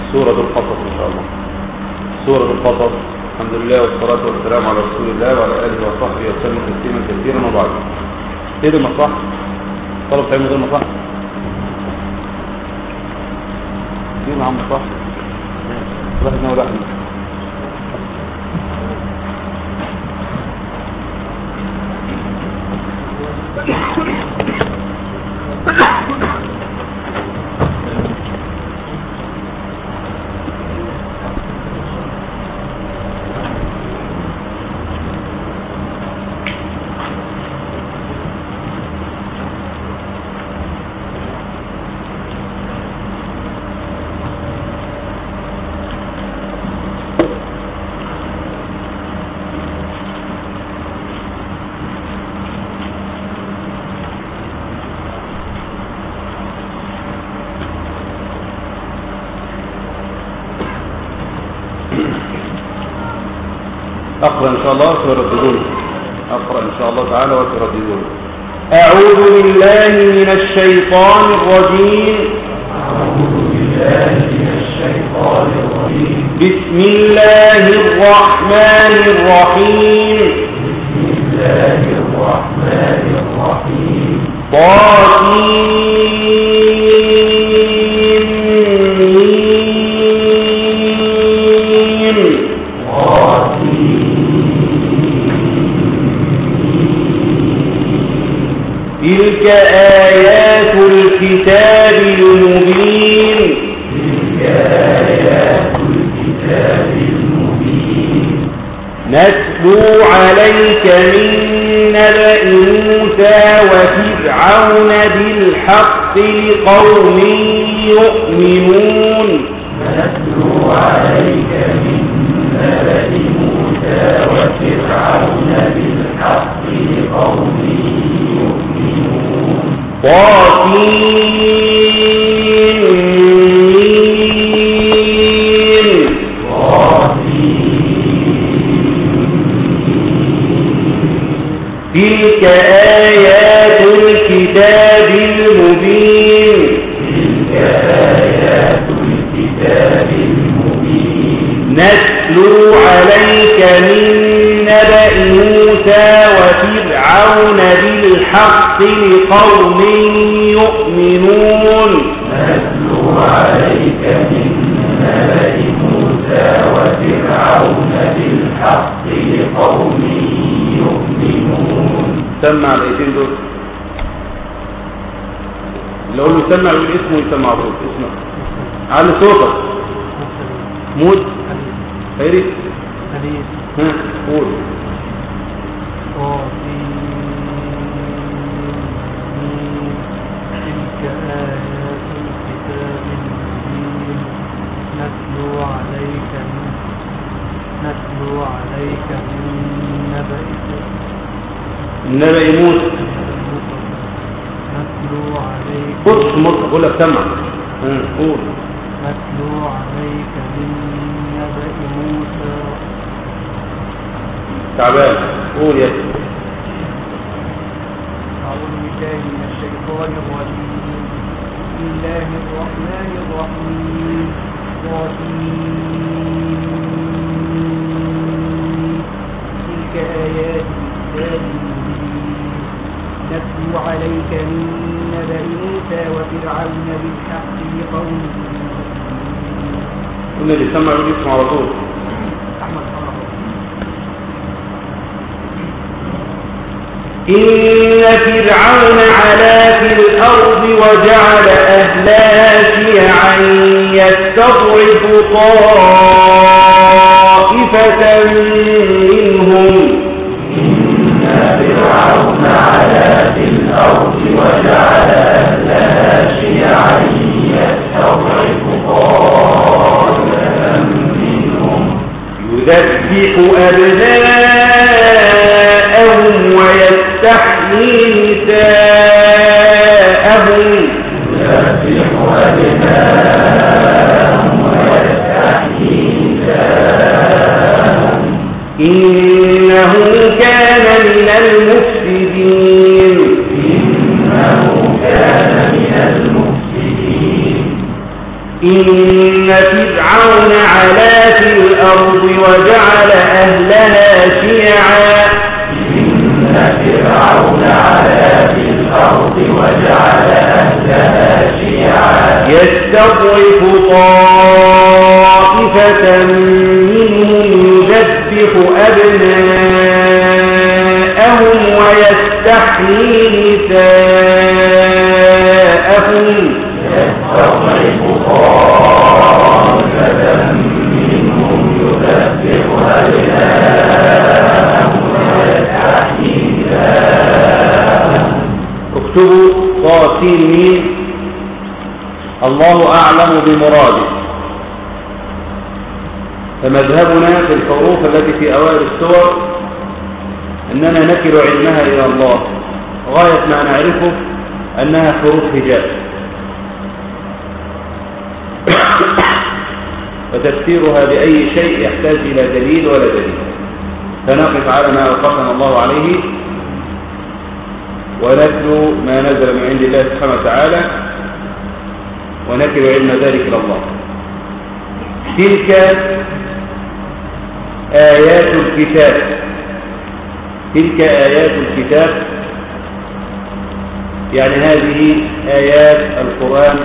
سورة القصص إن شاء الله سورة القصص الحمد لله والصلاة والسلام على رسول الله وعلى آله وصحبه وسلم تسليما كثيرا وبعد ايه ده مصح طلب تعمل غير مصح ايه معاه مصح راح نقول احمد أقرأ إن شاء الله وترددون أقرأ إن شاء الله تعالى وترددون أعوذ بالله من الشيطان الرجيم أعوذ بالله من الشيطان الرجيم بسم الله الرحمن الرحيم بسم الله الرحمن الرحيم طاسين تلك آيات الكتاب المبين تلك آيات الكتاب المبين نتلو عليك من نبأ موسى وفرعون بالحق لقوم يؤمنون ونتلو عليك من نبأ موسى وفرعون بالحق لقوم يؤمنون طاسين تلك آيات الكتاب المبين تلك آيات الكتاب المبين نتلو عليك من نبأ موسى وفرعون بالحق لقوم يؤمنون نتلو عليك من نبأ موسى وفرعون بالحق لقوم يؤمنون سمع الايتين دول اللي اقول له سمع يقول اسمه يسمع على طول اسمع على صوتك موت خيري حديث ها قول تلك آيات الكتاب المبين نتلو عليك من نتلو عليك من نبأ النبي موسى نتلو عليك بص مصر بقول لك سمع ها قول نتلو عليك من نبأ موسى تعبان قول يا سيدي. أعوذ بالله من الشيطان الرجيم بسم الله الرحمن الرحيم طاسين تلك آيات الكتاب المبين نتلو عليك من نبأ موسى وفرعون بالحق لقوم يؤمنون. قلنا اللي سمع يقول اسمه على طول أحمد صلاح إن فرعون علا في الأرض وجعل أهلها شيعا يستضعف طائفة منهم إن فرعون علا في الأرض وجعل أهلها شيعا يستضعف طائفة منهم يذبح أبناءهم ويستحيي نساءهم يذبح أبناءهم ويستحيي نساءهم إنه كان من المفسدين إنه كان من المفسدين إن فرعون علا في الأرض وجعل أهلها شيعا إن فرعون علا في الأرض وجعل أهلها شيعا يستضعف طائفة منهم يذبح أبناءهم ويستحيي نساءهم يستضعف طائفة منهم يذبح أبناءهم ويستحيي نساءهم اكتبوا طاسين مين الله أعلم بمراده فمذهبنا في الحروف التي في أوائل السور أننا نكل علمها إلى الله غاية ما نعرفه أنها حروف هجاء فتفسيرها بأي شيء يحتاج إلى دليل ولا دليل فنقف على ما أوقفنا الله عليه ونتلو ما نزل من عند الله سبحانه وتعالى ونكل علم ذلك إلى الله تلك آيات الكتاب تلك آيات الكتاب يعني هذه آيات القرآن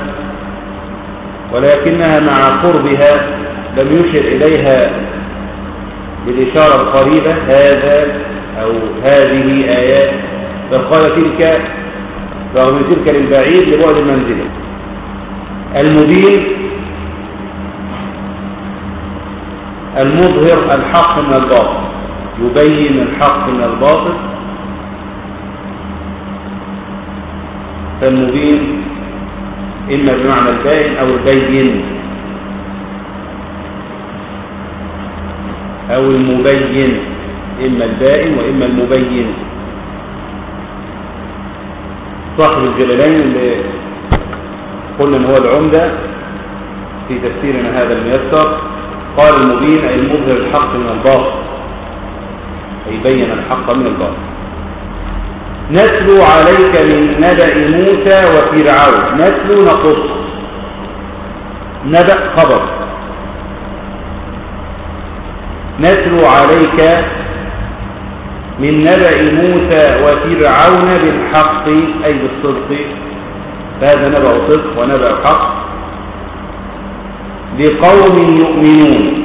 ولكنها مع قربها لم يشر إليها بالإشارة القريبة هذا أو هذه آيات بل قال تلك رغم تلك للبعيد لبعد المنزلة المبين المظهر الحق من الباطل يبين الحق من الباطل فالمبين إما بمعنى الباين أو البين أو المبين إما البائن وإما المبين صاحب الجلالين اللي قلنا ان هو العمدة في تفسيرنا هذا الميسر قال المبين أي المظهر الحق من الباطل أي بين الحق من الباطل نتلو عليك من نبأ موسى وفرعون نتلو نقص نبأ خبر نتلو عليك من نبأ موسى وفرعون بالحق أي بالصدق فهذا نبأ صدق ونبأ حق لقوم يؤمنون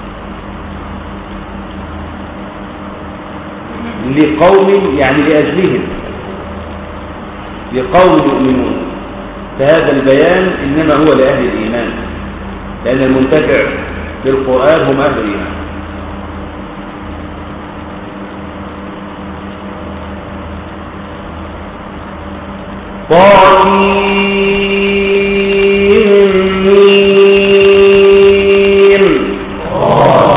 لقوم يعني لأجلهم لقوم يؤمنون فهذا البيان إنما هو لأهل الإيمان لأن المنتفع بالقرآن هم أهل الإيمان طاسين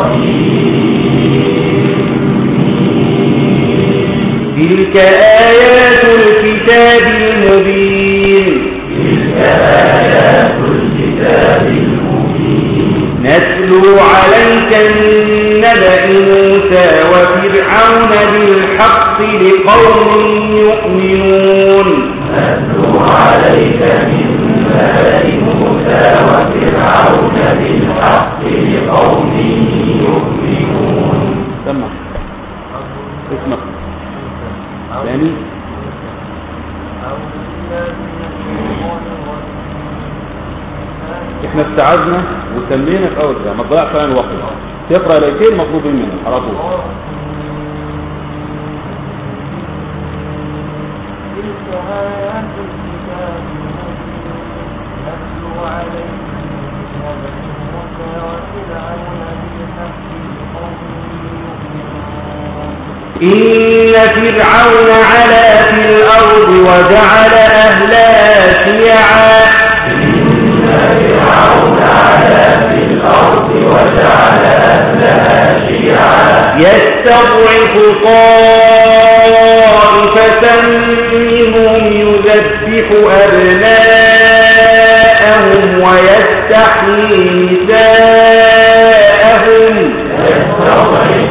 تلك آيات الكتاب المبين تلك آيات الكتاب المبين نتلو عليك من نبأ موسى وفرعون بالحق لقوم يؤمنون نتلو عليك من نبأ موسى وفرعون بالحق لقوم يؤمنون سمع اسمع ثاني احنا استعذنا وسمينا في اول كلام ما تضيعش علينا الوقت تقرا الايتين مطلوبين منك على طول تلك آيات الكتاب نتلو عليك من نبأ موسى وفرعون بالحق لقوم يؤمنون إن فرعون علا في الأرض وجعل أهلها شيعا إن فرعون علا في الأرض وجعل أهلها شيعا يستضعف طائفة منهم يذبح أبناءهم ويستحيي نساءهم يستضعف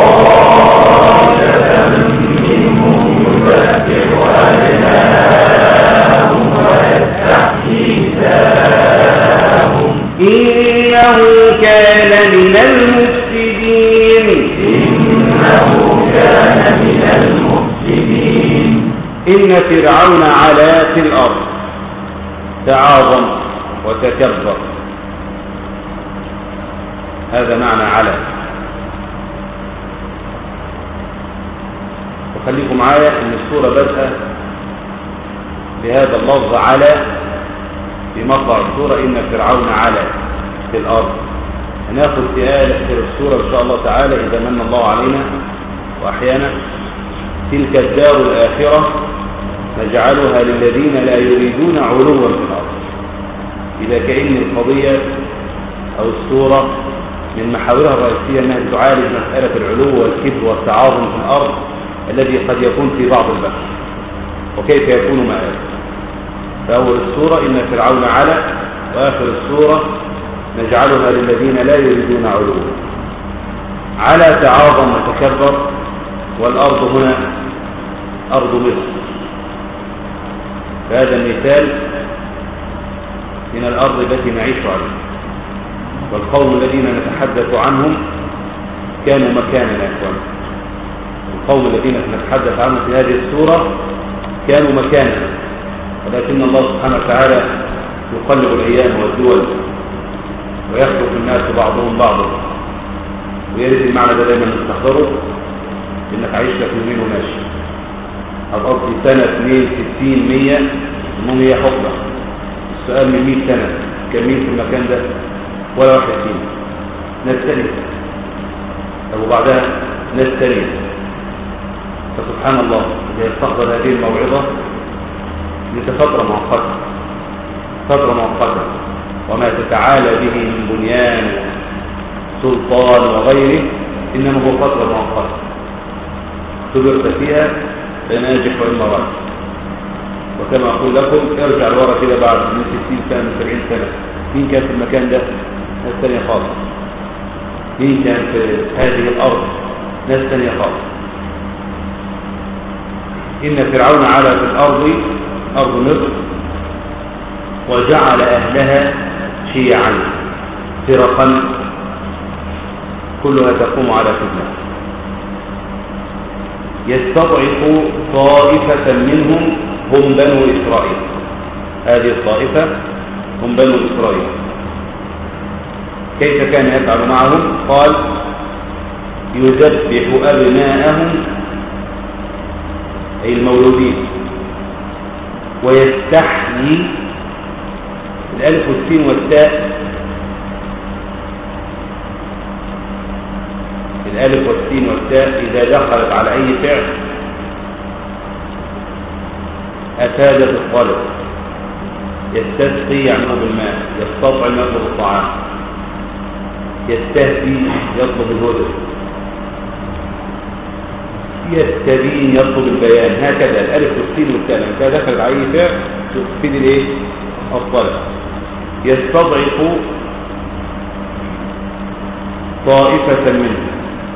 طائفة منهم يذبح أبناءهم ويستحيي نساءهم إنه كان من المفسدين إنه كان من المفسدين إن فرعون علا في الأرض تعاظم وتكبر هذا معنى علا وخليكم معايا ان السورة بدأ بهذا اللفظ على في مطلع السورة إن فرعون علا في الأرض هناخد في آية في السورة إن شاء الله تعالى إذا من الله علينا وأحيانا تلك الدار الآخرة نجعلها للذين لا يريدون علوا في الأرض إذا كأن القضية أو السورة من محاورها الرئيسية أنها تعالج مسألة العلو والكبر والتعاظم في الأرض الذي قد يكون في بعض البشر وكيف يكون مآل فأول السورة إن فرعون علا وآخر السورة نجعلها للذين لا يريدون علوا على تعاظم وتكبر والأرض هنا أرض مصر فهذا المثال من الأرض التي نعيش عليها والقوم الذين نتحدث عنهم كانوا مكاننا يا اخوان القوم الذين نتحدث عنهم في هذه السورة كانوا مكاننا ولكن الله سبحانه وتعالى يقلب الأيام والدول ويخلق الناس بعضهم بعضا ويرد المعنى ده دايما نستحضره انك عايش لك يومين وماشي هتقضي سنة 2 60 100 المهم هي حقبة السؤال من 100 سنة كان مين في المكان ده ولا واحد فينا ناس ثانية طب وبعدها ناس ثانية فسبحان الله إذا يستحضر هذه الموعظة لفترة مؤقتة فترة مؤقتة وما تتعالى به من بنيان سلطان وغيره إنما هو فترة مؤقتة تبرت فيها فناجح وإما راجح وكما أقول لكم ارجع لورا كده بعد من 60 سنة من 70 سنة مين كان في المكان ده ناس ثانية خالص مين كان في هذه الأرض ناس ثانية خالص إن فرعون علا في الأرض أرض مصر وجعل أهلها شيعا فرقا كلها تقوم على فتنة يستضعف طائفة منهم هم بنو إسرائيل هذه الطائفة هم بنو إسرائيل كيف كان يفعل معهم قال يذبح أبناءهم أي المولودين ويستحيي الألف والسين والتاء الألف والسين والتاء إذا دخلت على أي فعل أفادت الطلب يستسقي يعني بالماء يستطعم يطلب الطعام يستهدي يطلب الهدى يستبين يطلب البيان هكذا الالف والسين والتاء لما دخل على اي فعل تفيد الايه الطلب يستضعف طائفة منهم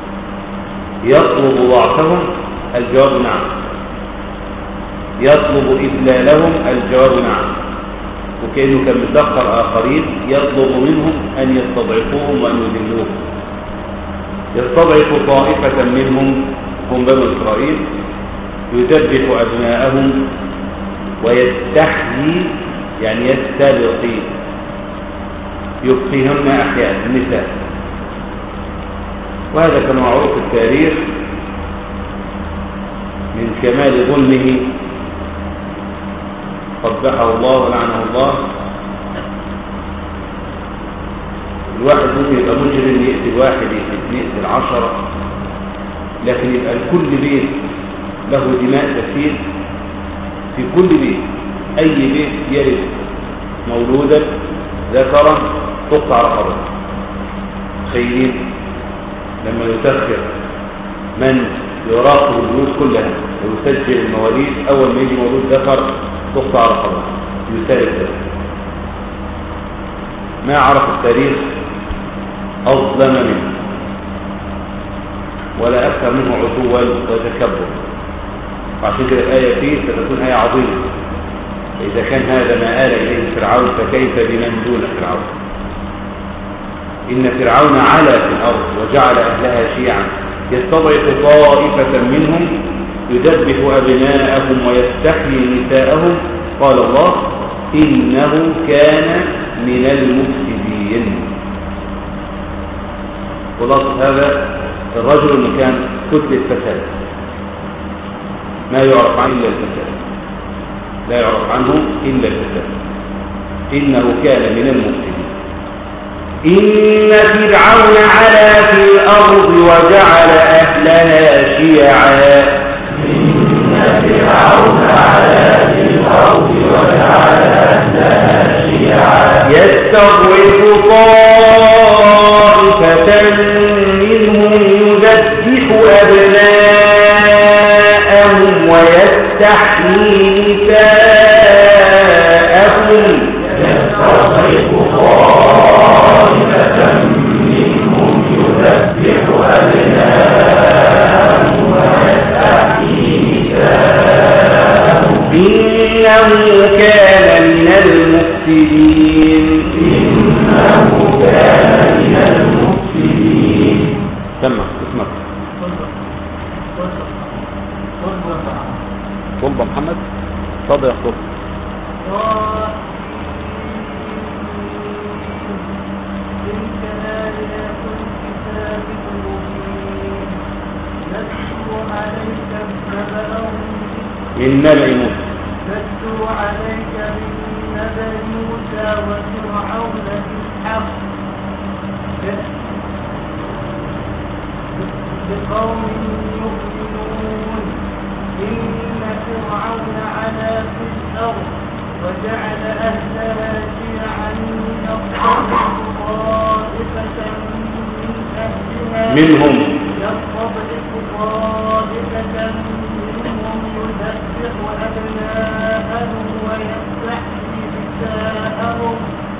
يطلب ضعفهم الجواب نعم يطلب إذلالهم الجواب نعم وكأنه كان مسخر آخرين يطلب منهم أن يستضعفوهم وأن يذلوهم يستضعف طائفة منهم هم بنو إسرائيل يذبح أبناءهم ويستحيي يعني يستبقي يبقيهن أحياء النساء وهذا كان معروف في التاريخ من كمال ظلمه قبحه الله ولعنه الله الواحد ممكن يبقى مجرم يقتل واحد يقتل يقتل عشرة لكن يبقى لكل بيت له دماء تسيل في كل بيت أي بيت يرد مولودا ذكرا تقطع رقبته تخيلين لما يسخر من يراقب البيوت كلها ويسجل المواليد أول ما يجي مولود ذكر تقطع رقبته يسال ذلك ما عرف التاريخ أظلم منه ولا أكثر منه عتوا وتكبر وعشان كده الآية فيه ستكون آية عظيمة إذا كان هذا ما آل إليه فرعون فكيف بمن دون فرعون إن فرعون علا في الأرض وجعل أهلها شيعا يستضعف طائفة منهم يذبح أبناءهم ويستحيي نساءهم قال الله إنه كان من المفسدين خلاصة هذا الرجل اللي كان كتلة فساد ما يعرف عنه إلا الفساد لا يعرف عنه إلا الفساد إنه كان من المفسدين إن فرعون علا في الأرض وجعل أهلها شيعا إن فرعون علا في الأرض وجعل أهلها شيعا يستضعف طائفة منهم يذبح أبناءهم ويستحيي نساءهم يستضعف طائفة منهم يذبح أبناءهم ويستحيي نساءهم إنه كان من المفسدين إنه كان من المفسدين سمع اسمك طلبة محمد صدى يا خطب تلك آيات الكتاب المبين نتلو عليك نبأهم من نبع موسى نتلو عليك من نبأ موسى وفرعون بالحق لقوم يؤمنون إن فرعون علا في الأرض وجعل أهلها شيعا يضطرب طائفة من أهلها منهم يضطرب طائفة منهم يذبح أبناءهم ويستحيي نساءهم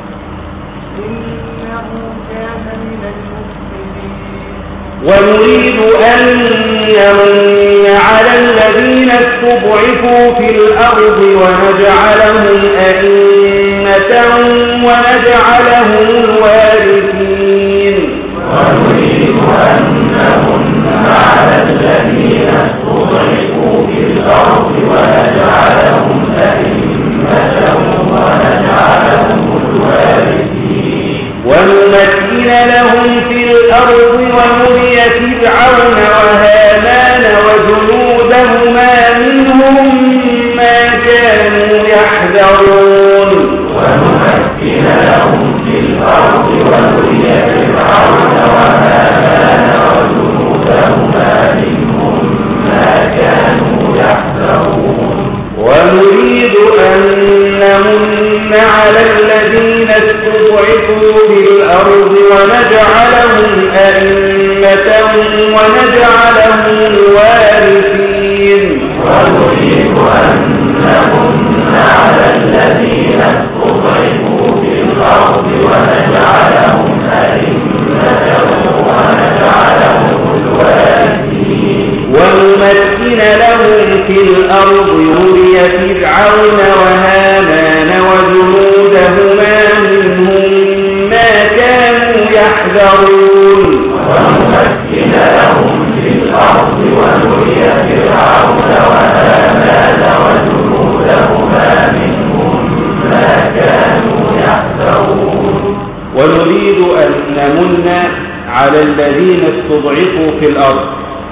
إنه كان من المفسدين ونريد أن نمن على الذين استضعفوا في الأرض ونجعلهم أئمة ونجعلهم الوارثين ونريد أن نمن على الذين استضعفوا في الأرض ونجعلهم أئمة ونجعلهم الوارثين ونمكن لهم في الأرض ونري فرعون وهامان وجنودهما منهم ما كانوا يحذرون ونمكن لهم في الأرض ونري فرعون وهامان وجنودهما منهم ما كانوا يحذرون ونريد أن نمن على الذين استضعفوا في الأرض ونجعلهم أئمة ونجعلهم الوارثين ونريد أن نمن على الذين استضعفوا في الأرض ونجعلهم أئمة ونجعلهم الوارثين ونمكن لهم في الأرض نري فرعون وهامان وجنودهما منهم ما كانوا يحذرون ونمكن لهم في الأرض ونري فرعون وهامان وجنودهما منهم ما كانوا يحذرون ونريد أن نمن على الذين استضعفوا في الأرض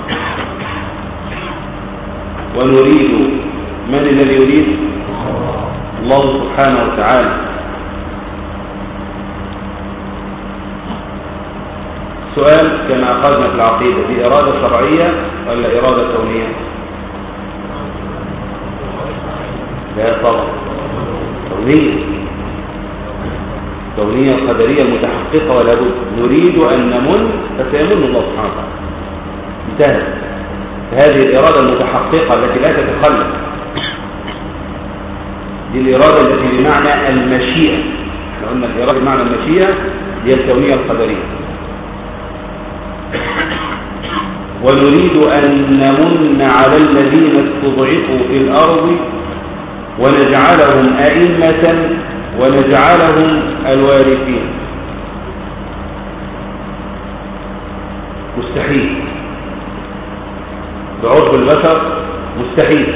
ونريد من الذي يريد الله سبحانه وتعالى سؤال كما أخذنا في العقيدة دي إرادة شرعية ولا إرادة كونية لا طبعا كونية كونية قدرية متحققة ولا بد نريد أن نمن فسيمن الله سبحانه وتعالى انتهت هذه الإرادة المتحققة التي لا تتخلف دي الإرادة التي بمعنى المشيئة احنا قلنا الإرادة بمعنى المشيئة هي الكونية القدرية ونريد أن نمن على الذين استضعفوا في الأرض ونجعلهم أئمة ونجعلهم الوارثين مستحيل بعرف البشر مستحيل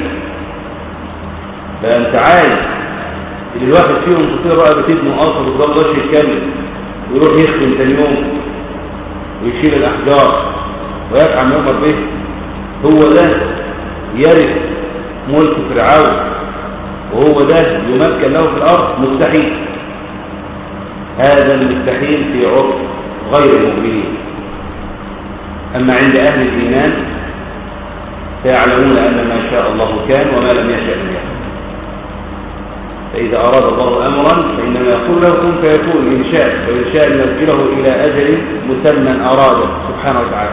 فأنت عايز اللي الواحد فيهم تصير بقى بتبني أصل بالظبط ده يتكلم ويروح يخدم تاني يوم ويشيل الأحجار ويفعل ما يؤمر به هو ده يرث ملك فرعون وهو ده يمكن له في الأرض مستحيل هذا المستحيل في عرف غير المؤمنين أما عند أهل الإيمان فيعلمون أن ما شاء الله كان وما لم يشاء لم يكن فإذا أراد الله أمرا فإنما يقول له كن فيكون إن شاء وإن شاء ينزله إلى أجل مسمى أراده سبحانه وتعالى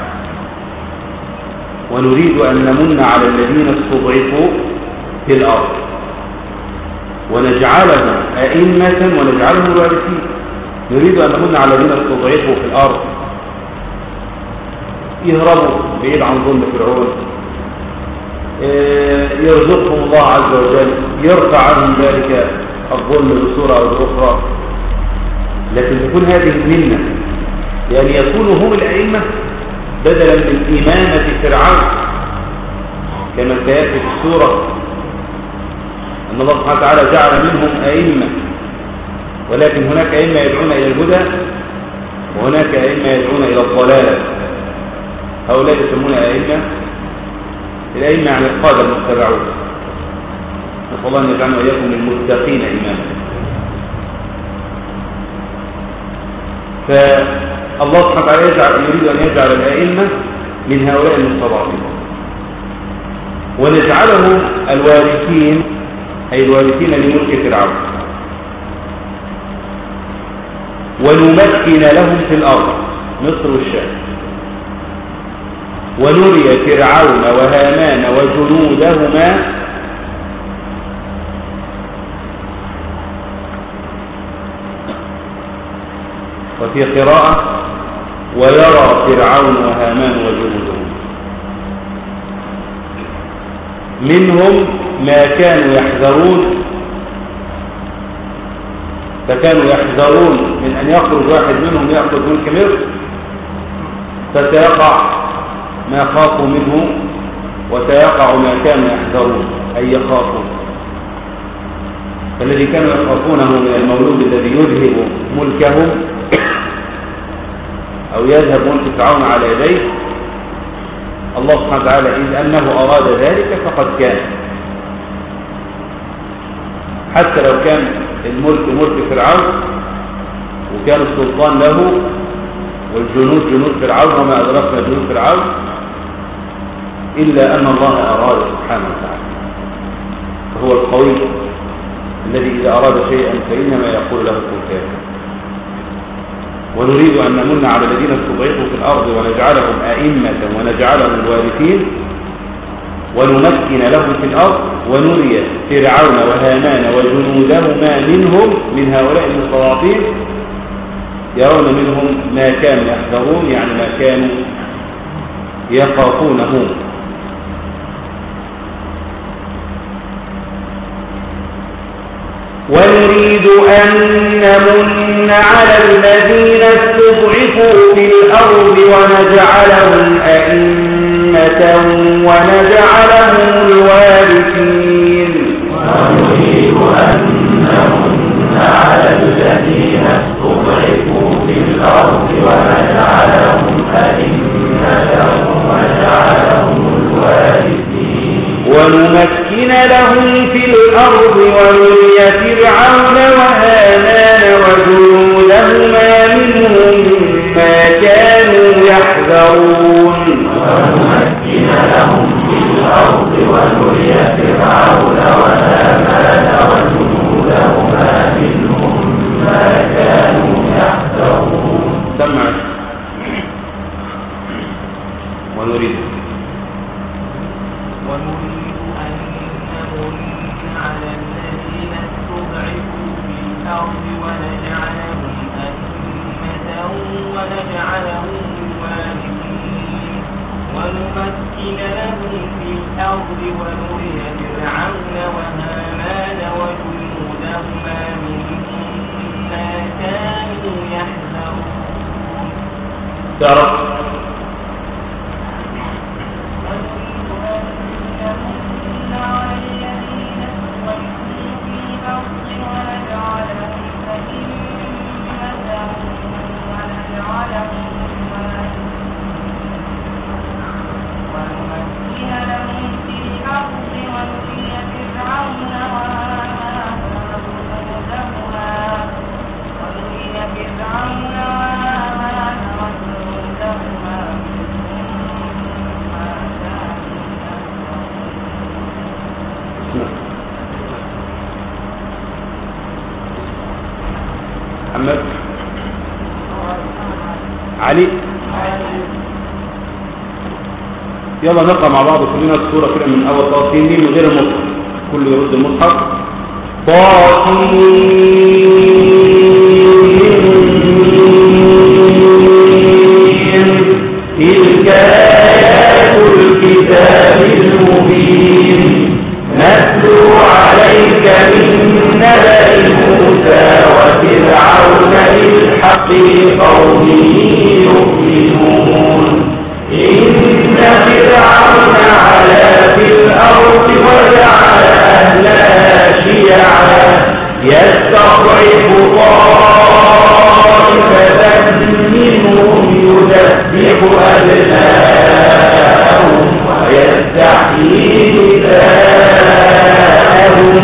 ونريد أن نمن على الذين استضعفوا في الأرض ونجعلهم أئمة ونجعلهم الوارثين نريد أن نمن على الذين استضعفوا في الأرض يهربوا بعيد عن ظلم فرعون يرزقهم الله عز وجل يرفع عنهم ذلك الظلم بصورة أو بأخرى لكن تكون هذه المنة لأن يكونوا هم الأئمة بدلا من إمامة فرعون كما سيأتي في السورة أن الله سبحانه وتعالى جعل منهم أئمة ولكن هناك أئمة يدعون إلى الهدى وهناك أئمة يدعون إلى الضلالة هؤلاء يسمون أئمة الأئمة عن القادة المتبعون نسأل الله أن يجعلنا وإياكم المتقين إماما فالله سبحانه وتعالى يجعل يريد أن يجعل الأئمة من هؤلاء المستضعفين ونجعلهم الوارثين أي الوارثين لملك فرعون ونمكن لهم في الأرض مصر والشام ونري فرعون وهامان وجنودهما وفي قراءة ويرى فرعون وهامان وجنودهما منهم ما كانوا يحذرون فكانوا يحذرون من أن يخرج واحد منهم يأخذ ملك مصر فسيقع ما خافوا منه وسيقع ما كانوا يحذرون أي يخافون فالذي كانوا يخافونه من المولود الذي يذهب ملكه أو يذهب ملك فرعون على يديه الله سبحانه وتعالى إذ أنه أراد ذلك فقد كان حتى لو كان الملك ملك فرعون وكان السلطان له والجنود جنود فرعون وما أدركنا جنود فرعون إلا أن الله أراد سبحانه وتعالى فهو القوي الذي إذا أراد شيئا فإنما يقول له كن فيكون ونريد أن نمن على الذين استضعفوا في الأرض ونجعلهم أئمة ونجعلهم الوارثين ونمكن لهم في الأرض ونري فرعون وهامان وجنودهما منهم من هؤلاء المستضعفين يرون منهم ما كانوا يحذرون يعني ما كانوا يخافونه ونريد أن نمن على الذين استضعفوا في الأرض ونجعلهم أئمة ونجعلهم الوارثين ونريد أن نمن على الذين استضعفوا في الأرض ونجعلهم أئمة ونجعلهم الوارثين ونمكن لهم في الأرض ونري فرعون وهامان وجنودهما منهم ما كانوا يحذرون ونمكن لهم في الأرض ونري فرعون وهامان وجنودهما منهم ما كانوا يحذرون سمع ونريد ونريد أن نمن على الذين استضعفوا في الأرض ونجعلهم أئمة ونجعلهم الوارثين ونمكن لهم في الأرض ونري فرعون وهامان وجنودهما منهم ما كانوا يحذرون تعرف علي يلا نقرأ مع بعض كلنا السورة كده من أول طاسين من غير المصحف كل يرد المصحف طاسين تلك آيات الكتاب المبين نتلو عليك من نبأ موسى وفرعون بالحق لقوم يؤمنون إن فرعون علا في الأرض وجعل أهلها شيعا يستضعف طائفة منهم يذبح أبناءهم ويستحيي نساءهم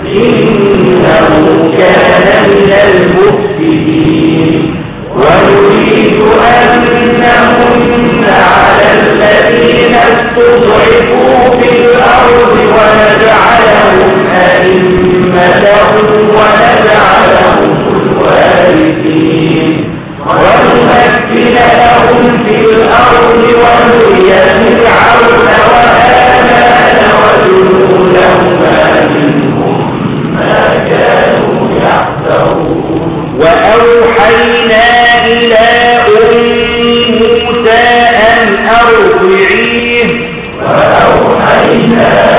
إنه كان من المفسدين ونريد أن نمن على الذين استضعفوا في الأرض ونجعلهم أئمة ونجعلهم الوارثين ونمكن لهم في الأرض ونري فرعون وآمان وجنودهما منهم ما كانوا يحذرون وأوحينا إلى أم موسى أن أرضعيه وأوحينا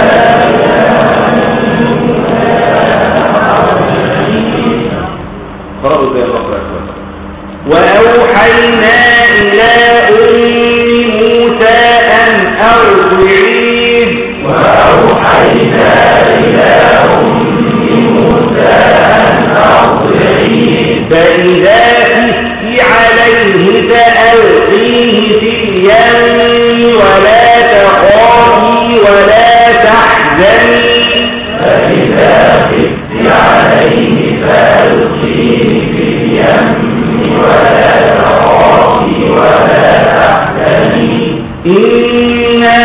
قرأوا زي الله أكبر وأوحينا إلى أم موسى أن أرضعيه وأوحينا إلى أم موسى أن أرضعيه فإذا خفت عليه فألقيه في اليم ولا تخافي ولا تحزني فإذا خفت عليه فألقيه في اليم ولا تخافي ولا تحزني إنا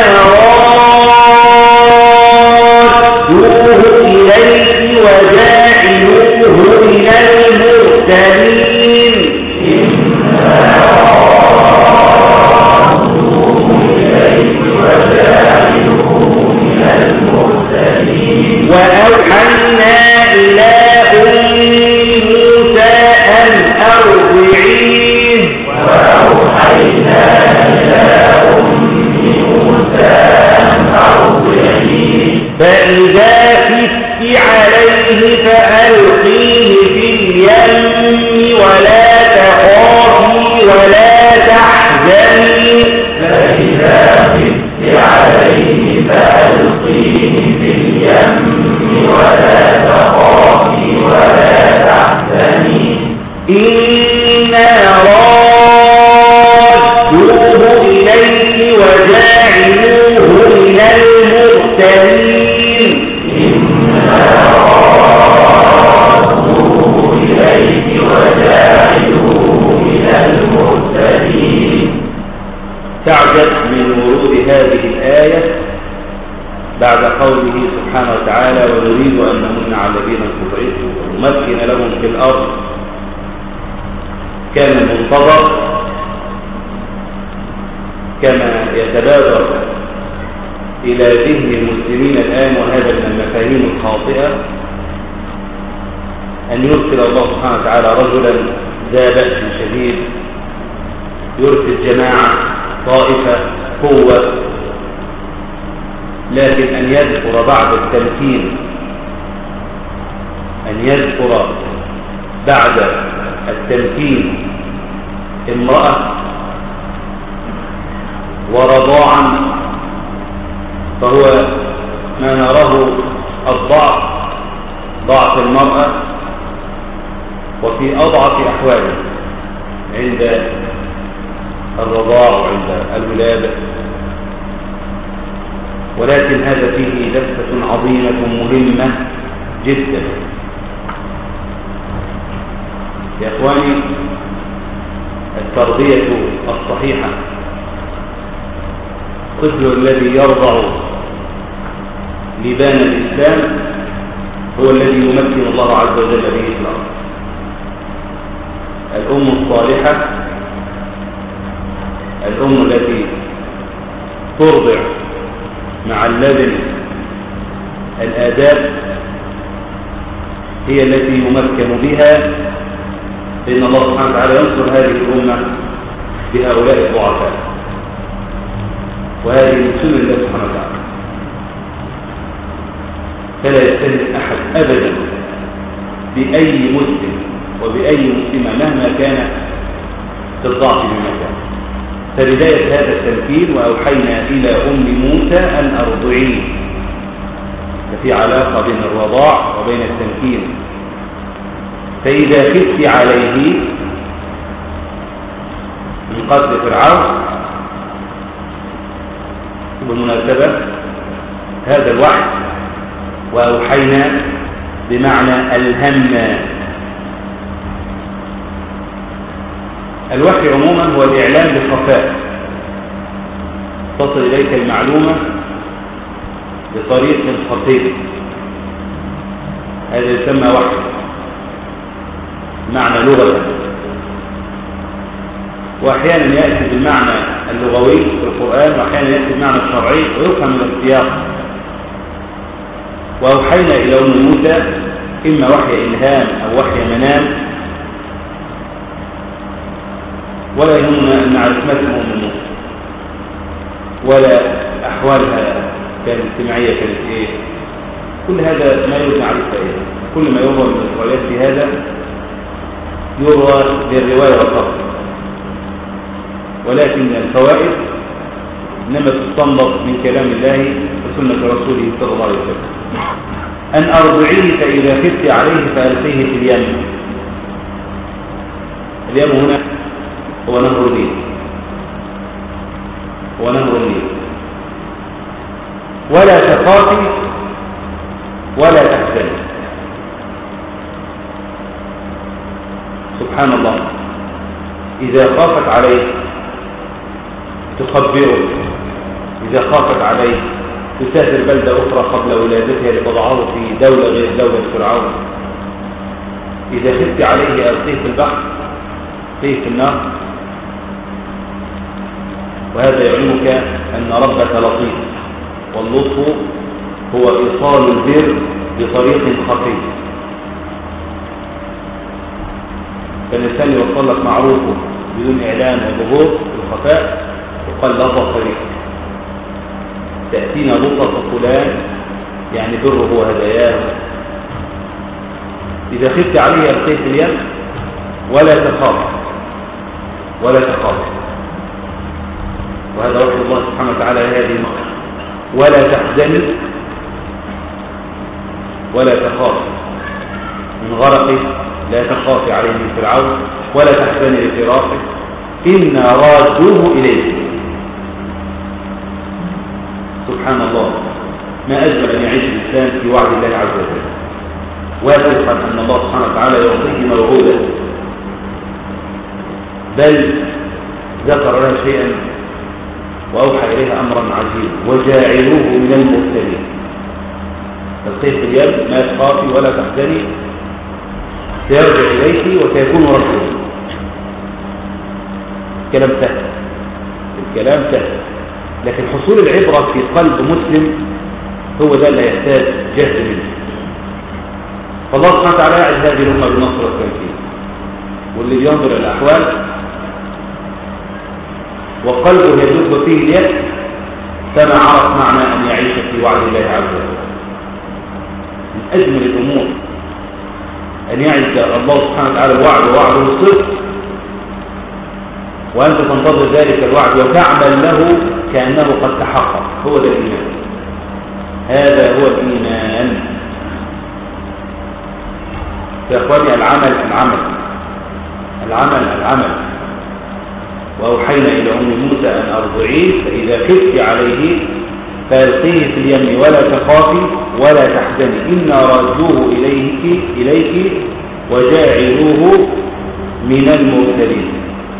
رادوه إليك وجاعلوه من المرسلين وأوحينا إلى أم موسى أن أرضعيه وأوحينا إلى أم موسى أن أرضعيه فإذا خفت عليه فألقيه في اليم ولا تخافي ولا تحزني فإذا خفت عليه فألقيه في اليم ولا تخافي ولا تحزني إنا رادوه إليك وجاعلوه من المرسلين رادوه إليك وجاعلوه من المرسلين تعجب من ورود هذه الآية بعد قوله سبحانه وتعالى ونريد أن نمن على الذين استضعفوا ونمكن لهم في الأرض كان المنتظر كما يتبادر إلى ذهن المسلمين الآن وهذا من المفاهيم الخاطئة أن يرسل الله سبحانه وتعالى رجلا ذا بأس شديد يرسل جماعة طائفة قوة لكن أن يذكر بعد التمكين أن يذكر بعد التمكين امرأة ورضاعا فهو ما نراه الضعف ضعف المرأة وفي أضعف أحواله عند الرضاع وعند الولادة ولكن هذا فيه لفتة عظيمة مهمة جدا يا إخواني التربية الصحيحة الطفل الذي يرضع لبان الإسلام هو الذي يمكن الله عز وجل به في الأرض الأم الصالحة ترضع مع اللبن الآداب هي التي يمكن بها إن الله سبحانه وتعالى ينصر هذه الأمة بهؤلاء الضعفاء وهذه من سنة الله سبحانه وتعالى فلا يستهزئ أحد أبدا بأي مسلم وبأي مسلمة مهما كان في الضعف بمكان فبداية هذا التمكين وأوحينا إلى أم موسى أن أرضعيه ففي علاقة بين الرضاع وبين التمكين فإذا خفت عليه من قتل فرعون بالمناسبة هذا الوحي وأوحينا بمعنى الهم الوحي عموما هو الإعلام بالخفاء تصل إليك المعلومة بطريق خطير هذا يسمى وحي معنى لغة وأحيانا يأتي بالمعنى اللغوي في القرآن وأحيانا يأتي بالمعنى الشرعي ويفهم من السياق وأوحينا إلى أم موسى إما وحي إلهام أو وحي منام ولا يهمنا أن نعرف ما اسم أم موسى ولا أحوالها كانت اجتماعية كانت إيه كل هذا ما يريد معرفة إيه كل ما يروى من الروايات في هذا يروى للرواية والفصل ولكن الفوائد إنما تستنبط من كلام الله وسنة رسوله صلى الله عليه وسلم أن أرضعيه فإذا خفت عليه فألقيه في اليم اليم هنا هو نهر النيل هو نهر النيل ولا تخافي ولا تحزني سبحان الله إذا خافت عليه تخبره إذا خافت عليه تسافر بلدة أخرى قبل ولادتها لتضعه في دولة غير دولة فرعون إذا خفت عليه ألقيه في البحر ألقيه في النار وهذا يعلمك أن ربك لطيف واللطف هو إيصال البر بطريق خفي فالإنسان يوصل لك معروفه بدون إعلان وظهور الخفاء وقال لطف طريق تأتينا لطف فلان يعني بره وهداياه إذا خفت عليه ألقيه في اليم ولا تخاف ولا تخاف وهذا وحي الله سبحانه وتعالى هذه المرة ولا تحزني ولا تخاف من غرقه لا تخافي عليه من فرعون ولا تحزني لفراقه إنا رادوه إليه سبحان الله ما أجمل أن يعيش الإنسان في وعد الله عز وجل واثقا أن الله سبحانه وتعالى يعطيه موعودا بل ذكر لها شيئا وأوحى إليها أمرا عجيبا وجاعلوه من المرسلين تلقيه في اليد ما تخافي ولا تحزني سيرجع إليك وسيكون رسولا الكلام سهل الكلام سهل لكن حصول العبرة في قلب مسلم هو ده اللي يحتاج جهد منه فالله سبحانه وتعالى يعز هذه الأمة بالنصر والتمكين واللي بينظر الأحوال وقلبه يدب فيه اليأس فما عرف معنى أن يعيش في وعد الله عز وجل من أجمل الأمور أن يعز الله سبحانه وتعالى الوعد ووعده الصدق وأنت تنتظر ذلك الوعد وتعمل له كأنه قد تحقق هو ده الإيمان هذا هو الإيمان يا أخواني العمل العمل العمل العمل وأوحينا إلى أم موسى أن أرضعيه فإذا خفت عليه فألقيه في اليم ولا تخافي ولا تحزني إنا رادوه إليك إليك وجاعلوه من المرسلين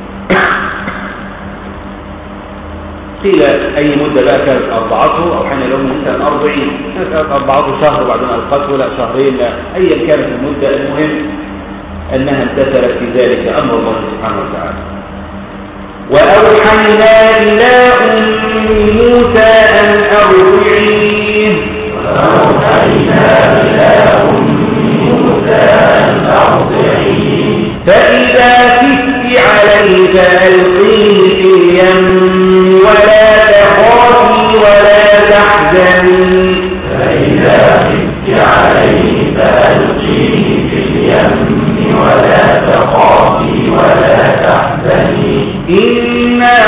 قيل أي مدة بقى كانت أربعته أو حين لهم موسى أن أربعين كانت أربعته شهر وبعدين ألقته لا شهرين لا أيا كانت المدة المهم أنها امتثلت في ذلك أمر الله سبحانه وتعالى وأوحينا إلى أم موسى أن أرضعيه وأوحينا إلى أم موسى أن أرضعيه فإذا خفت عليه فألقيه في اليم ولا تخافي ولا تحزني فإذا خفت عليه فألقيه في اليم ولا تخافي ولا تحزني إنا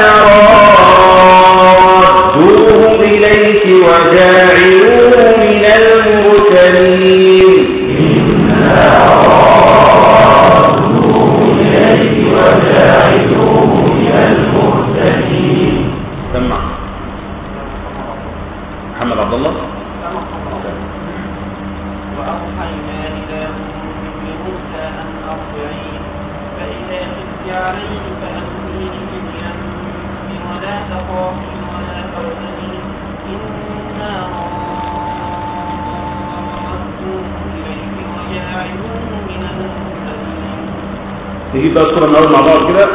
رادوه إليك وجاعلوه من المرسلين إنا رادوه إليك وجاعلوه من المرسلين سمع محمد عبد الله وأوحينا إلى أم موسى أن أرضعيه فإذا خفت عليه فألقيه في اليم ولا تخافي ولا تحزني إنا رادوه إليك وجاعلوه من المرسلين نجيب بقى الصورة من أول مع بعض كده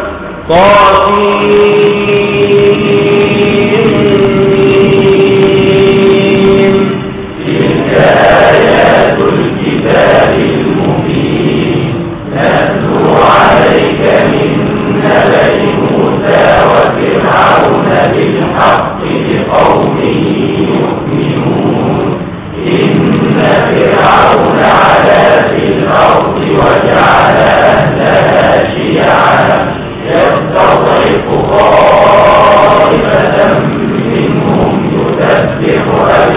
طاسين تلك آيات الكتاب المبين نتلو عليك من نبأ موسى وفرعون بالحق لقوم يؤمنون إن فرعون علا في الأرض وجعل أهلها شيعا يستضعف طائفة منهم يسبح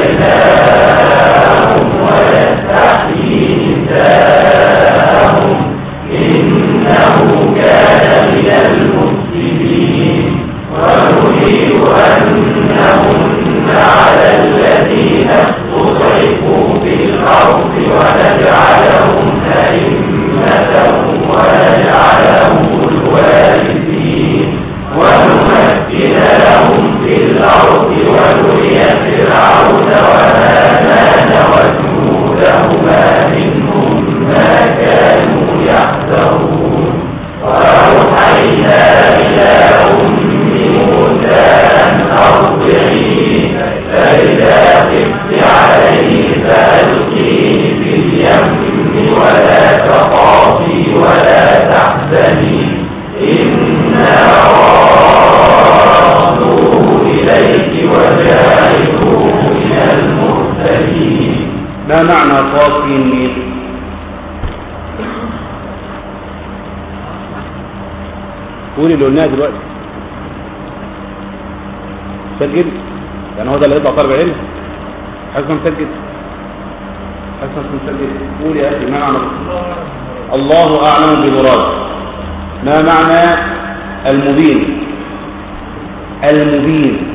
أبناءهم ويستحيي نساءهم إنه كان من المفسدين ونريد أن نمن على الذين استضعفوا في الأرض ونجعلهم أئمة ونجعلهم الوارثين ونمكن لهم في الأرض ونري فرعون وهامان وجنودهما منهم ما كانوا يحذرون وأوحينا إلى أم موسى أن أرضعيه فإذا خفت عليه فألقيه في اليم ولا تخافي ولا تحزني إنا رادوه إليك وجاعلوه من المرسلين ما معنى طاسين قولي اللي قلناها دلوقتي سجل يعني هو ده اللي هيطلع طالب علم حسنا مسجل حسنا مسجل قولي يا اخي ما معنى الله اعلم بمراد ما معنى المبين المبين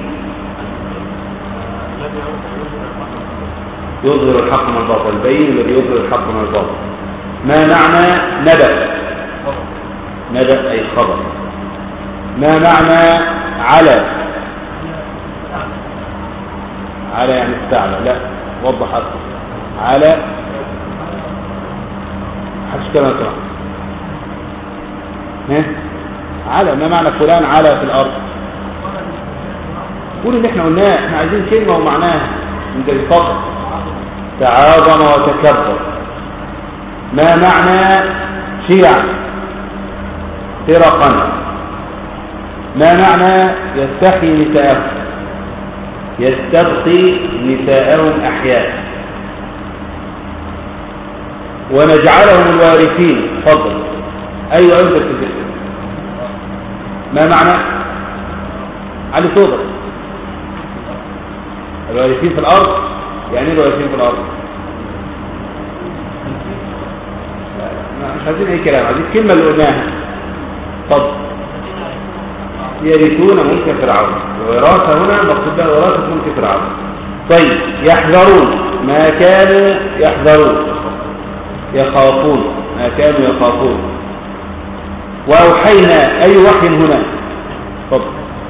يظهر الحق من الباطل البين الذي يظهر الحق من الباطل ما معنى نبأ نبأ أي خبر ما معنى على على يعني استعلى لا وضح أكثر على حدش كما ترى ها على ما معنى فلان على في الأرض قول اللي احنا قلناه احنا عايزين كلمة ومعناها انت الفضل تعاظم وتكبر ما معنى شيع فرقا ما معنى يستحي نساءهم يستبقي نساءهم أحياء ونجعلهم الوارثين فضل أيوة أنت تفكر ما معنى علي صوتك الوارثين في الأرض يعني ايه الوارثين في الأرض لا، مش عايزين اي كلام عايزين الكلمة اللي قلناها فضل يرثون ملك فرعون الوراثة هنا مقصود بها وراثة ملك فرعون طيب يحذرون ما كانوا يحذرون يخافون ما كانوا يخافون وأوحينا أي وحي هنا فضل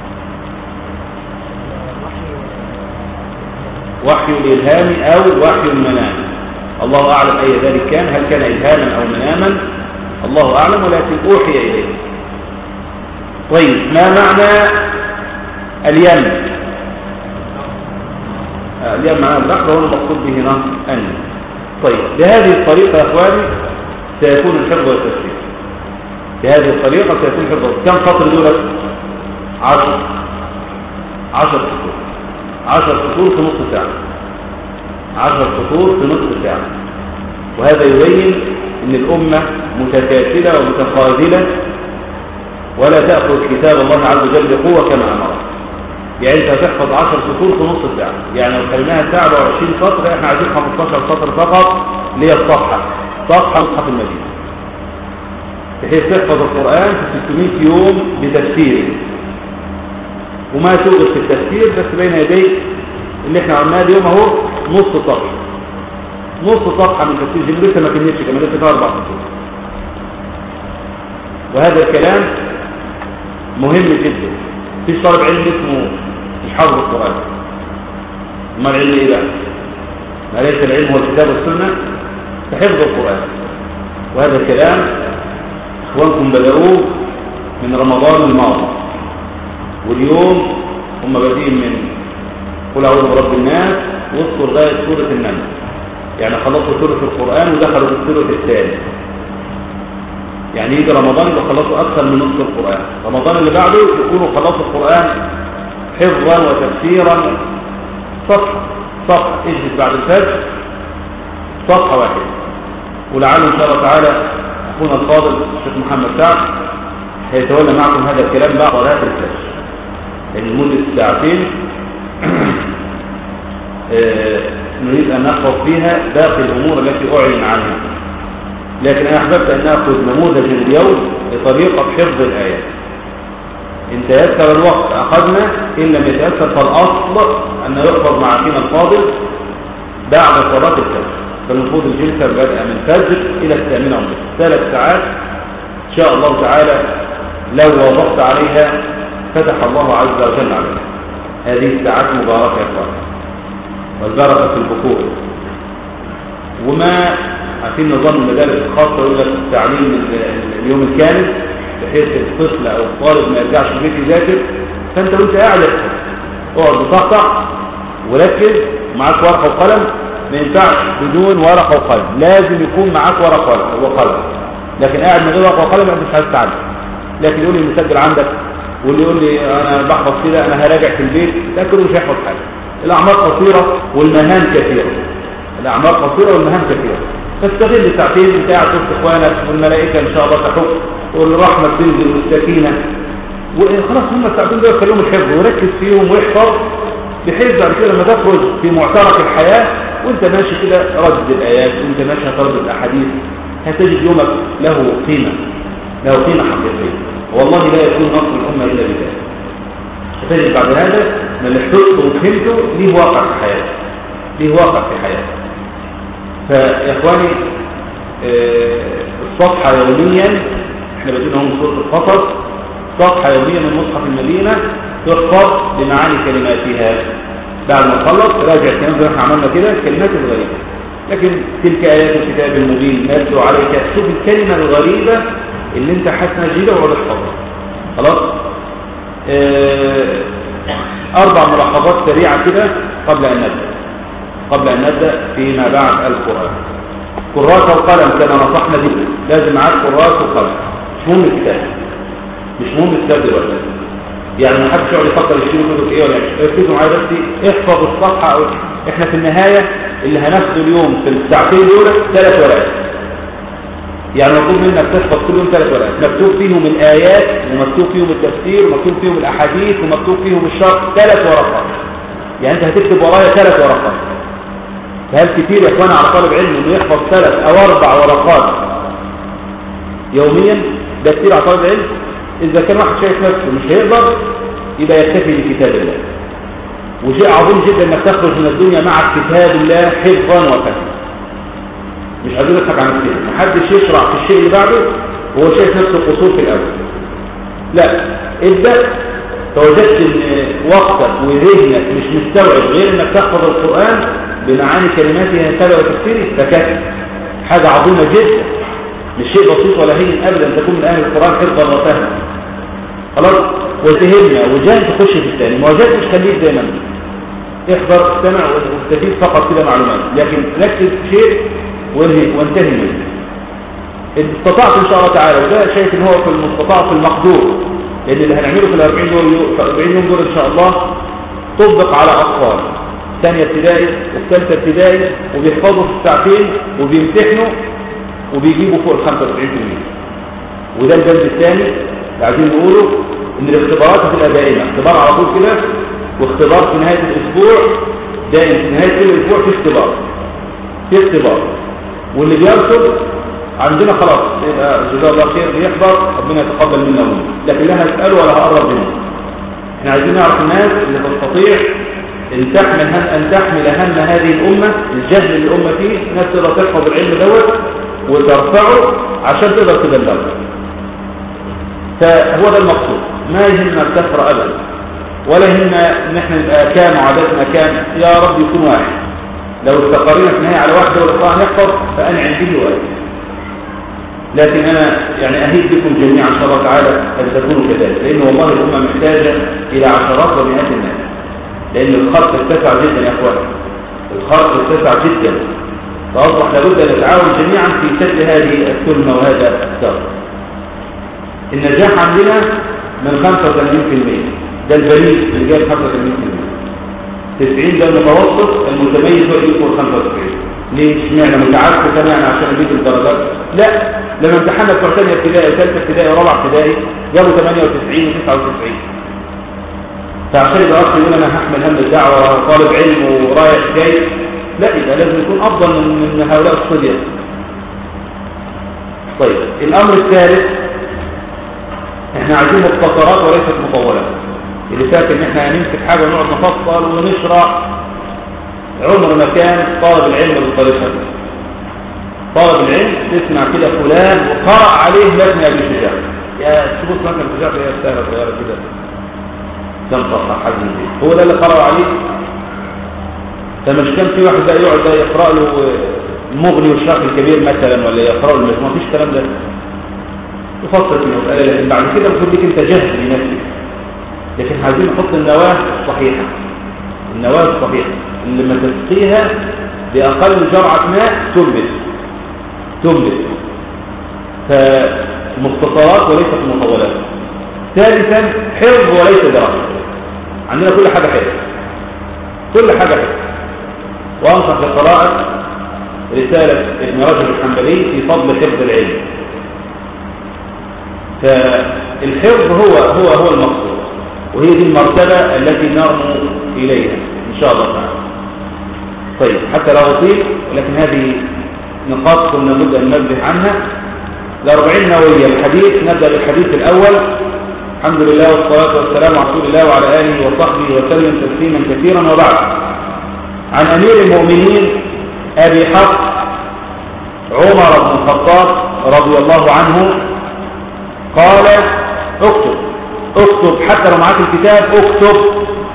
وحي الإلهام أو وحي المنام الله أعلم أي ذلك كان هل كان إلهاما أو مناما الله أعلم ولكن أوحي إليه طيب ما معنى اليم آه، الياء معناها البحر وهو المقصود به نص أن طيب بهذه الطريقة يا إخواني سيكون الحفظ والتفسير بهذه الطريقة سيكون الحفظ كم سطر دولت؟ عشر عشر سطور عشر سطور في نصف ساعة عشر سطور في نصف ساعة وهذا يبين ان الأمة متكاسلة ومتخاذلة ولا تأخذ كتاب الله عز وجل بقوة كما أمر يعني انت هتحفظ 10 سطور في نص ساعة يعني لو خليناها ساعة و20 سطر احنا عايزين 15 سطر فقط اللي هي الصفحة صفحة مصحف المدينة بحيث تحفظ القرآن في 600 يوم بتفسيره وما توجد في التفسير بس بين يديك اللي احنا عملناه اليوم اهو نص صفحة نص صفحة من تفسير جبريل لسه ما كملتش كمان لسه فيها اربع سطور وهذا الكلام مهم جدا في طالب علم اسمه مش حافظ القرآن ما العلم ايه بقى ما ليس العلم هو الكتاب والسنة فحفظ القرآن وهذا الكلام اخوانكم بدأوه من رمضان الماضي واليوم هم بادئين من قل اعوذ برب الناس وصلوا لغايه سوره النمل يعني خلصوا سوره القران ودخلوا في السوره الثانيه يعني يجي رمضان يبقى خلصوا اكثر من نصف القران رمضان اللي بعده يكونوا خلصوا القران حفظا وتفسيرا صفحه صفحه اجلس بعد الفجر صفحه واحده ولعل ان شاء الله تعالى اخونا الفاضل الشيخ محمد سعد هيتولى معكم هذا الكلام بعد صلاه الفجر يعني لمده ساعتين آه، نريد أن نحفظ فيها باقي الأمور التي أعلن عنها لكن أنا أحببت أن نأخذ نموذج اليوم لطريقة حفظ الآيات إن تيسر الوقت أخذنا إن لم يتيسر فالأصل أن يحفظ مع أخينا الفاضل بعد صلاة الفجر فالمفروض الجلسة بدأ من الفجر إلى الثامنة ونصف ثلاث ساعات إن شاء الله تعالى لو وضغط عليها فتح الله عز وجل عليها هذه الساعات مباركة يا إخوان والبركة في البكور وما عارفين نظام المدارس الخاصة يقول لك التعليم ال- ال- اليوم الكامل بحيث الطفل أو الطالب ما يرجعش البيت يذاكر فأنت وأنت قاعد احفظ. اقعد بطقطع وركز معاك ورقة وقلم ما ينفعش بدون ورقة وقلم لازم يكون معاك ورقة وقلم لكن قاعد من غير ورقة وقلم أنت مش هتتعلم لكن يقول لي المسجل عندك واللي يقول لي انا بحفظ كده انا هراجع في البيت تاكل مش هيحفظ حاجه الاعمار قصيره والمهام كثيره الاعمار قصيره والمهام كثيره فاستغل ساعتين انت قاعد وسط اخوانك والملائكه ان شاء الله تحف والرحمه تنزل والسكينه وخلاص هم الساعتين دول خليهم الحفظ وركز فيهم واحفظ بحيث بعد كده لما تخرج في معترك الحياه وانت ماشي كده ردد الايات وانت ماشي هتردد الاحاديث هتجد يومك له قيمه له قيمه حقيقيه والله لا يكون نصر الأمة إلا بذلك فتجد بعد هذا أن اللي حفظته وفهمته ليه واقع في حياته ليه واقع في حياته فيا إخواني آه، الصفحة يوميا احنا بدينا من سورة القصص صفحة يوميا من مصحف المدينة تحفظ بمعاني كلماتها بعد ما تخلص راجع الكلام زي ما احنا عملنا كده الكلمات الغريبة لكن تلك آيات الكتاب المبين ما يتلو عليك شوف الكلمة الغريبة اللي انت حاسنا جديدة وعلى احفظها خلاص اه اربع ملاحظات سريعة كده قبل ان نبدأ قبل ان نبدأ فيما بعد القرآن كراسة وقلم كما نصحنا به لازم معاك كراسة وقلم مش مهم الكتاب مش مهم الكتاب دلوقتي يعني ما حدش يقعد يفكر يشتري كتب ايه ولا مش ركزوا معايا بس احفظ الصفحة او احنا في النهاية اللي هناخده اليوم في الساعتين دول ثلاث ورقات يعني مطلوب منك تحفظ كل يوم ثلاث ورقات مكتوب فيهم الآيات ومكتوب فيهم التفسير ومكتوب فيهم الأحاديث ومكتوب فيهم الشرح ثلاث ورقات يعني أنت هتكتب ورايا ثلاث ورقات فهل كتير يا إخوانا على طالب علم إنه يحفظ ثلاث أو أربع ورقات يوميا ده كتير على طالب علم إذا كان واحد شايف نفسه مش هيقدر يبقى يكتفي بكتاب الله وشيء عظيم جدا انك تخرج من الدنيا مع كتاب الله حفظا وفهما مش عايزين نضحك على نفسنا محدش يشرع في الشيء اللي بعده وهو شايف نفسه قصور في الاول لا ابدا فوجدت ان وقتك وذهنك مش مستوعب غير انك تحفظ القران بمعاني كلماته هكذا وتفسيره فكتب حاجه عظيمه جدا مش شيء بسيط ولا هين ابدا ان تكون من اهل القران حفظا وفهما خلاص وتهمنا وجاهد تخش في الثاني ما وجدتش خليك زي ما انت احضر استمع واستفيد فقط كده معلومات لكن ركز شيء وانهي وانتهي منه إن استطعت ان شاء الله تعالى وده شايف ان هو في المستطاع في المقدور لان اللي هنعمله في ال 40 دول في 40 يوم دول ان شاء الله طبق على اطفال ثانيه ابتدائي والثالثه ابتدائي وبيحفظوا في الساعتين وبيمتحنوا وبيجيبوا فوق ال 95% وده البند الثاني اللي عايزين نقوله ان الاختبارات هتبقى دائمه اختبار على طول كده واختبار في نهايه الاسبوع دائم في نهايه كل اسبوع في اختبار في اختبار واللي بيرسل عندنا خلاص يبقى جزاه الله خير بيحضر ربنا يتقبل منا ومنه لكن لا هساله ولا هقرب منه احنا عايزين نعرف الناس اللي تستطيع ان تحمل هم ان تحمل هم هذه الامه الجهل اللي الامه فيه الناس تقدر تحفظ العلم دوت وترفعه عشان تقدر تبلغه فهو ده المقصود ما يهمنا الكثره ابدا ولا يهمنا ان احنا نبقى كام وعددنا كام يا رب يكون واحد لو استقرينا في النهايه على واحده والاخوان يحفظ فانعم به واجب لكن انا يعني اهيد بكم جميعا ان شاء الله تعالى ان تكونوا كذلك لان والله الامه محتاجه الى عشرات ومئات الناس لان الخط اتسع جدا يا اخوان الخط اتسع جدا فاصبح لابد ان نتعاون جميعا في سد هذه الكلمه وهذا الثغر النجاح عندنا من 85% ده البليغ اللي جايب 85% 90 ده المتوسط المتميز هو اللي يكون 95 ليه اشمعنى متعب سمعنا عشان نجيب الدرجات لا لما امتحنا بتوع ثانيه ابتدائي ثالثه ابتدائي ورابعه ابتدائي جابوا 98 و99 فعشان يبقى اخر يقول انا هحمل هم الدعوه طالب علم ورايح جاي لا يبقى لازم يكون افضل من من هؤلاء الصبيان طيب الامر الثالث احنا عايزين مختصرات وليست مطولات اللي فاكر ان احنا هنمسك حاجه ونقعد نفصل ونشرح عمر ما كان طالب العلم بالطريقه دي طالب العلم تسمع كده فلان وقرأ عليه مبني ابي شجاع يا تبص مثلا شجاع يا سهله صغيره كده لم تصح حد من دي هو ده اللي قرأ عليه فمش كان في واحد بقى يقعد بقى يقرأ له المغني والشرح الكبير مثلا ولا يقرأ له المجموع مفيش الكلام ده يفصل في المسألة لكن بعد كده المفروض ليك انت جهد لنفسك لكن عايزين نحط النواة الصحيحة النواة الصحيحة اللي ما تسقيها بأقل جرعة ماء تنبت تنبت فمختصرات وليست مطولات ثالثا حفظ وليس دراسة عندنا كل حاجة حفظ كل حاجة حفظ وأنصح بقراءة رسالة ابن رجب الحنبلي في فضل حفظ العلم فالحفظ هو هو هو المقصود وهي دي المرتبة التي نرمو إليها إن شاء الله تعالى طيب حتى لا أطيل ولكن هذه نقاط كنا نبدأ ننبه عنها الأربعين نووية الحديث نبدأ بالحديث الأول الحمد لله والصلاة والسلام على رسول الله وعلى آله وصحبه وسلم تسليما كثيرا وبعد عن أمير المؤمنين أبي حفص عمر بن الخطاب رضي الله عنه قال اكتب اكتب حتى لو معاك الكتاب اكتب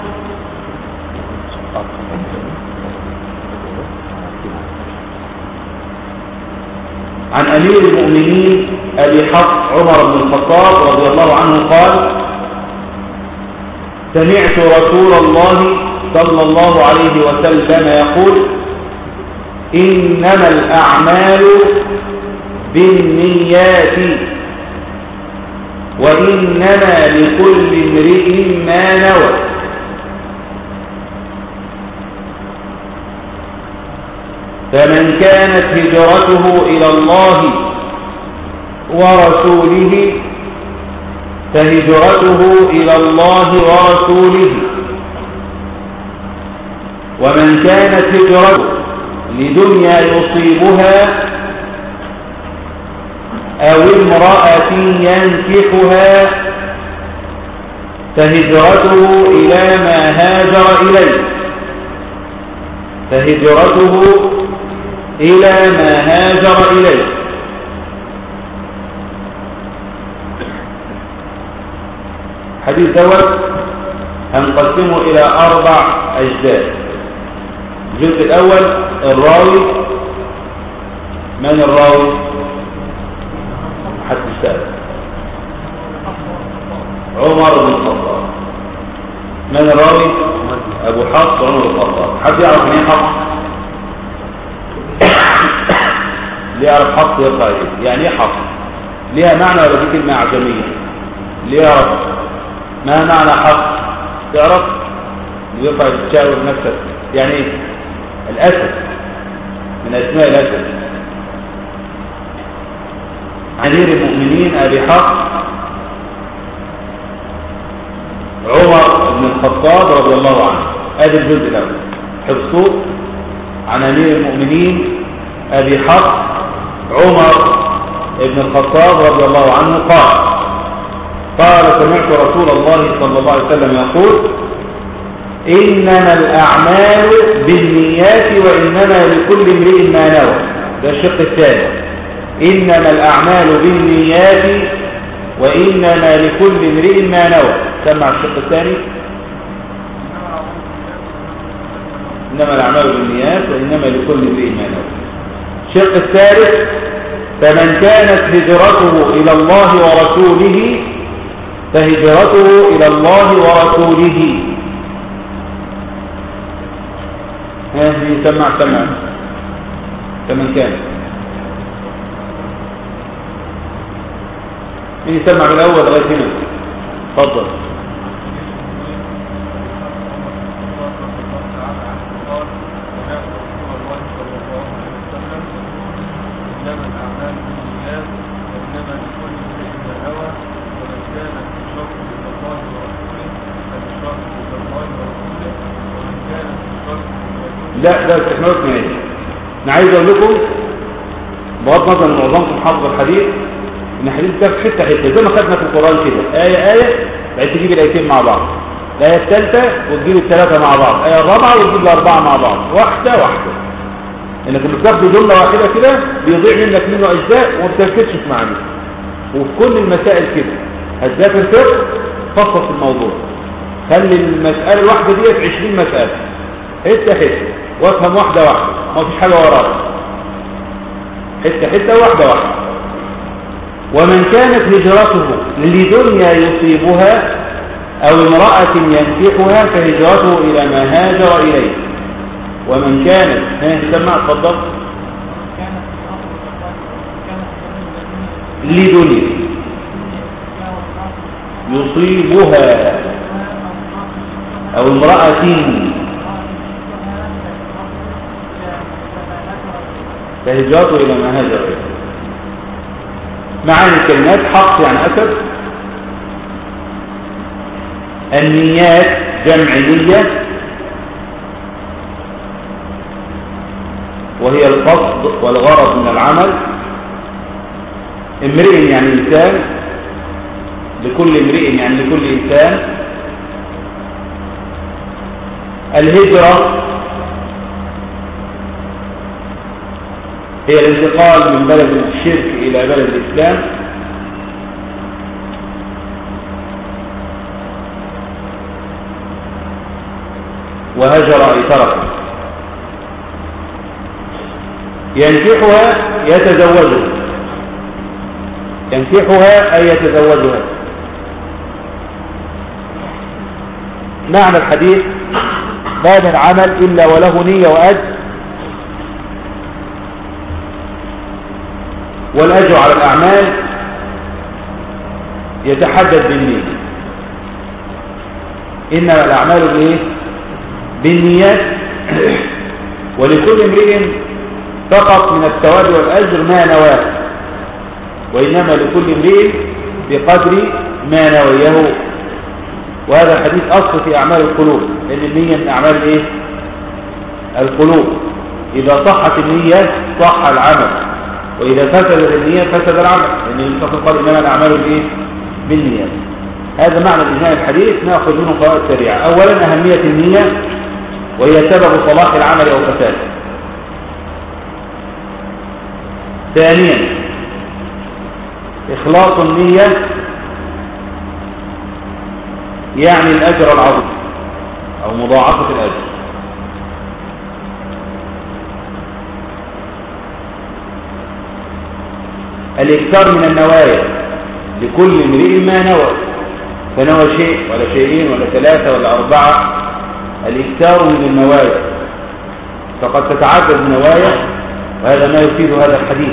عن أمير المؤمنين أبي حفص عمر بن الخطاب رضي الله عنه قال سمعت رسول الله صلى الله عليه وسلم يقول إنما الأعمال بالنيات وإنما لكل امرئ ما نوى فمن كانت هجرته إلى الله ورسوله فهجرته إلى الله ورسوله ومن كانت هجرته لدنيا يصيبها أو امرأة ينكحها فهجرته إلى ما هاجر إليه فهجرته إلى ما هاجر إليه حديث دوت هنقسمه إلى أربع أجزاء الجزء الأول الراوي من الراوي حد السائل عمر بن الخطاب من الراوي أبو حفص عمر بن الخطاب حد يعرف من ايه حفص ليه يعرف حفص يقرأ ايه يعني ايه حفص ليها معنى ولا دي كلمة أعجمية ليه يعرف ما معنى حفص تعرف يقرأ تشاور نفسك يعني ايه الأسد من أسماء الأسد أمير المؤمنين أبي حفص عمر بن الخطاب رضي الله عنه هذا الجزء الأول حفظوه عن أمير المؤمنين أبي حفص عمر بن الخطاب رضي الله عنه قال قال سمعت رسول الله صلى الله عليه وسلم يقول إنما الأعمال بالنيات وإنما لكل امرئ ما نوى ده الشق الثاني إنما الأعمال بالنيات وإنما لكل امرئ ما نوى سمع الشق الثاني إنما الأعمال بالنيات وإنما لكل امرئ ما نوى الشق الثالث فمن كانت هجرته إلى الله ورسوله فهجرته إلى الله ورسوله هذه سمع سمع فمن كان مين يسمع من الأول لغاية هنا اتفضل لا ده استحمالات ماشي انا عايز اقول لكم بغض النظر ان معظمكم حافظ الحديث ان الحديث ده في حته حته زي ما خدنا في القران كده ايه ايه بعد تجيب الايتين مع بعض الايه الثالثه وتجيب الثلاثه مع بعض الايه الرابعه وتجيب الاربعه مع بعض واحده واحده انك لما بتاخد جمله واحده كده بيضيع منك منه اجزاء وما بتركزش في معانيه وفي كل المسائل كده هتذاكر فقه فصل في الموضوع خلي المساله الواحده ديت 20 مساله حته حته وافهم واحده واحده ما فيش حاجه وراها حته حته واحده واحده ومن كانت هجرته لدنيا يصيبها أو امرأة ينكحها فهجرته إلى ما هاجر إليه ومن كانت ها سمع اتفضل لدنيا يصيبها أو امرأة فهجرته إلى ما هاجر إليه معاني الكلمات حق يعني أسد النيات جمع نية وهي القصد والغرض من العمل امرئ يعني إنسان لكل امرئ يعني لكل إنسان الهجرة هي الانتقال من بلد الشرك إلى بلد الإسلام وهجر أي ترك ينكحها يتزوجها ينكحها أي يتزوجها معنى الحديث ما من عمل إلا وله نية وأجر والأجر على الأعمال يتحدد بالنية إنما الأعمال بإيه؟ بالنيات ولكل امرئ فقط من الثواب والأجر ما نواه وإنما لكل امرئ بقدر ما نويه وهذا الحديث أصل في أعمال القلوب لأن النية من أعمال إيه؟ القلوب إذا صحت النية صح العمل وإذا فسدت النية فسد العمل لأن النبي قال إنما الأعمال بالإيه؟ بالنيات هذا معنى الإجماع الحديث نأخذ منه قواعد سريعة أولا أهمية النية وهي سبب صلاح العمل أو فساده ثانيا إخلاص النية يعني الأجر العظيم أو مضاعفة الأجر الإكثار من النوايا لكل امرئ ما نوى فنوى شيء ولا شيئين ولا ثلاثة ولا أربعة الإكثار من النوايا فقد تتعدد النوايا وهذا ما يفيد هذا الحديث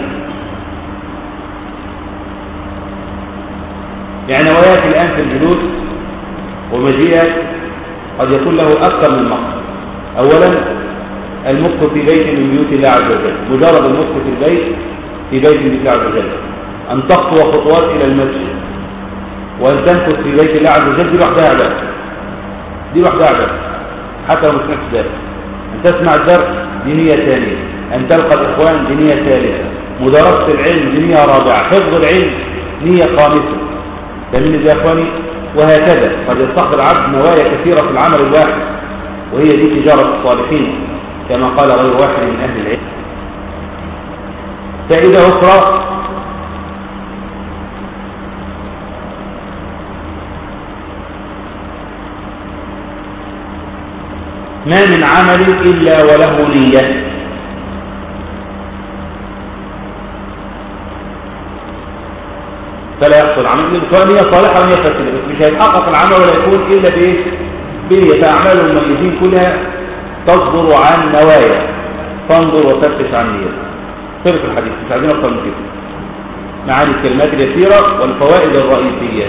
يعني نواياك الآن في الجلوس ومجيئك قد يكون له أكثر من مقصد أولا المكث في بيت من بيوت الله عز وجل مجرد المكث في البيت في بيت من الله عز وجل أن تخطو خطوات إلى المسجد وأن تمكث في بيت الله عز وجل دي لوحدها عبادة دي لوحدها عبادة حتى لو ما سمعتش ذلك أن تسمع الدرس دي نية ثانية أن تلقى الإخوان دي نية ثالثة مدارسة العلم دي نية رابعة حفظ العلم نية خامسة فمن يا إخواني وهكذا قد يستحضر العبد نوايا كثيرة في العمل الواحد وهي دي تجارة الصالحين كما قال غير واحد من أهل العلم فائدة أخرى ما من عمل إلا وله نية فلا يحصل عمل سواء نية صالحة أو نية فاسدة بس مش هيتحقق العمل ولا يكون إلا بإيه؟ بنية فأعمال المؤلفين كلها تصدر عن نوايا فانظر وفتش عن نية خلص الحديث مش عايزين أكثر من كده معاني الكلمات اليسيرة والفوائد الرئيسية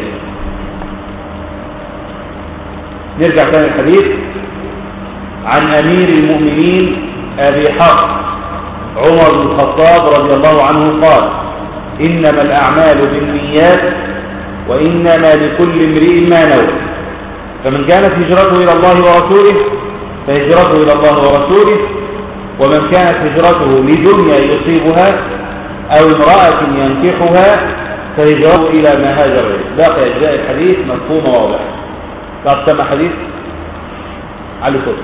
نرجع تاني الحديث عن أمير المؤمنين أبي حفص عمر بن الخطاب رضي الله عنه قال إنما الأعمال بالنيات وإنما لكل امرئ ما نوى فمن كانت هجرته إلى الله ورسوله فهجرته إلى الله ورسوله ومن كانت هجرته لدنيا يصيبها أو امرأة ينكحها فهجرته إلى ما هاجر إليه باقي أجزاء الحديث مفهوم واضح بعد سمع حديث علي صوت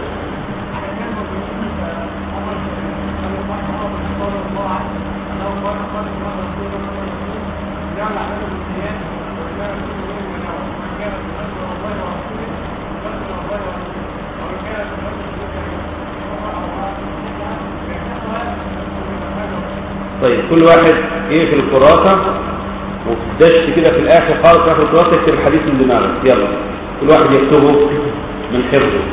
طيب كل واحد يقفل الكراسة وفي كده في الآخر خالص في آخر الكراسة يكتب الحديث من دماغك يلا كل واحد يكتبه من حفظه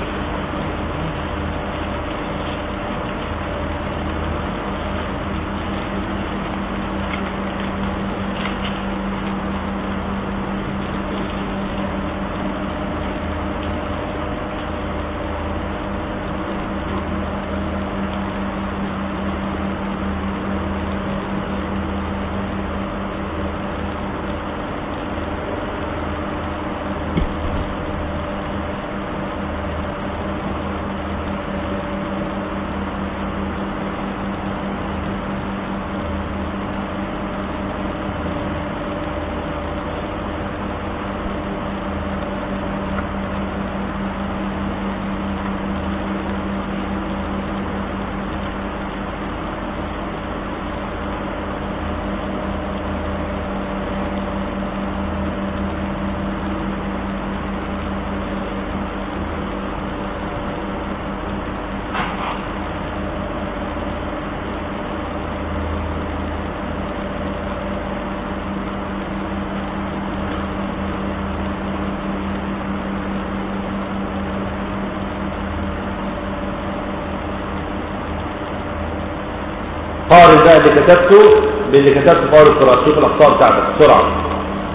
قارن بقى اللي كتبته باللي كتبته في اول القراءة شوف الاخطاء بتاعتك بسرعة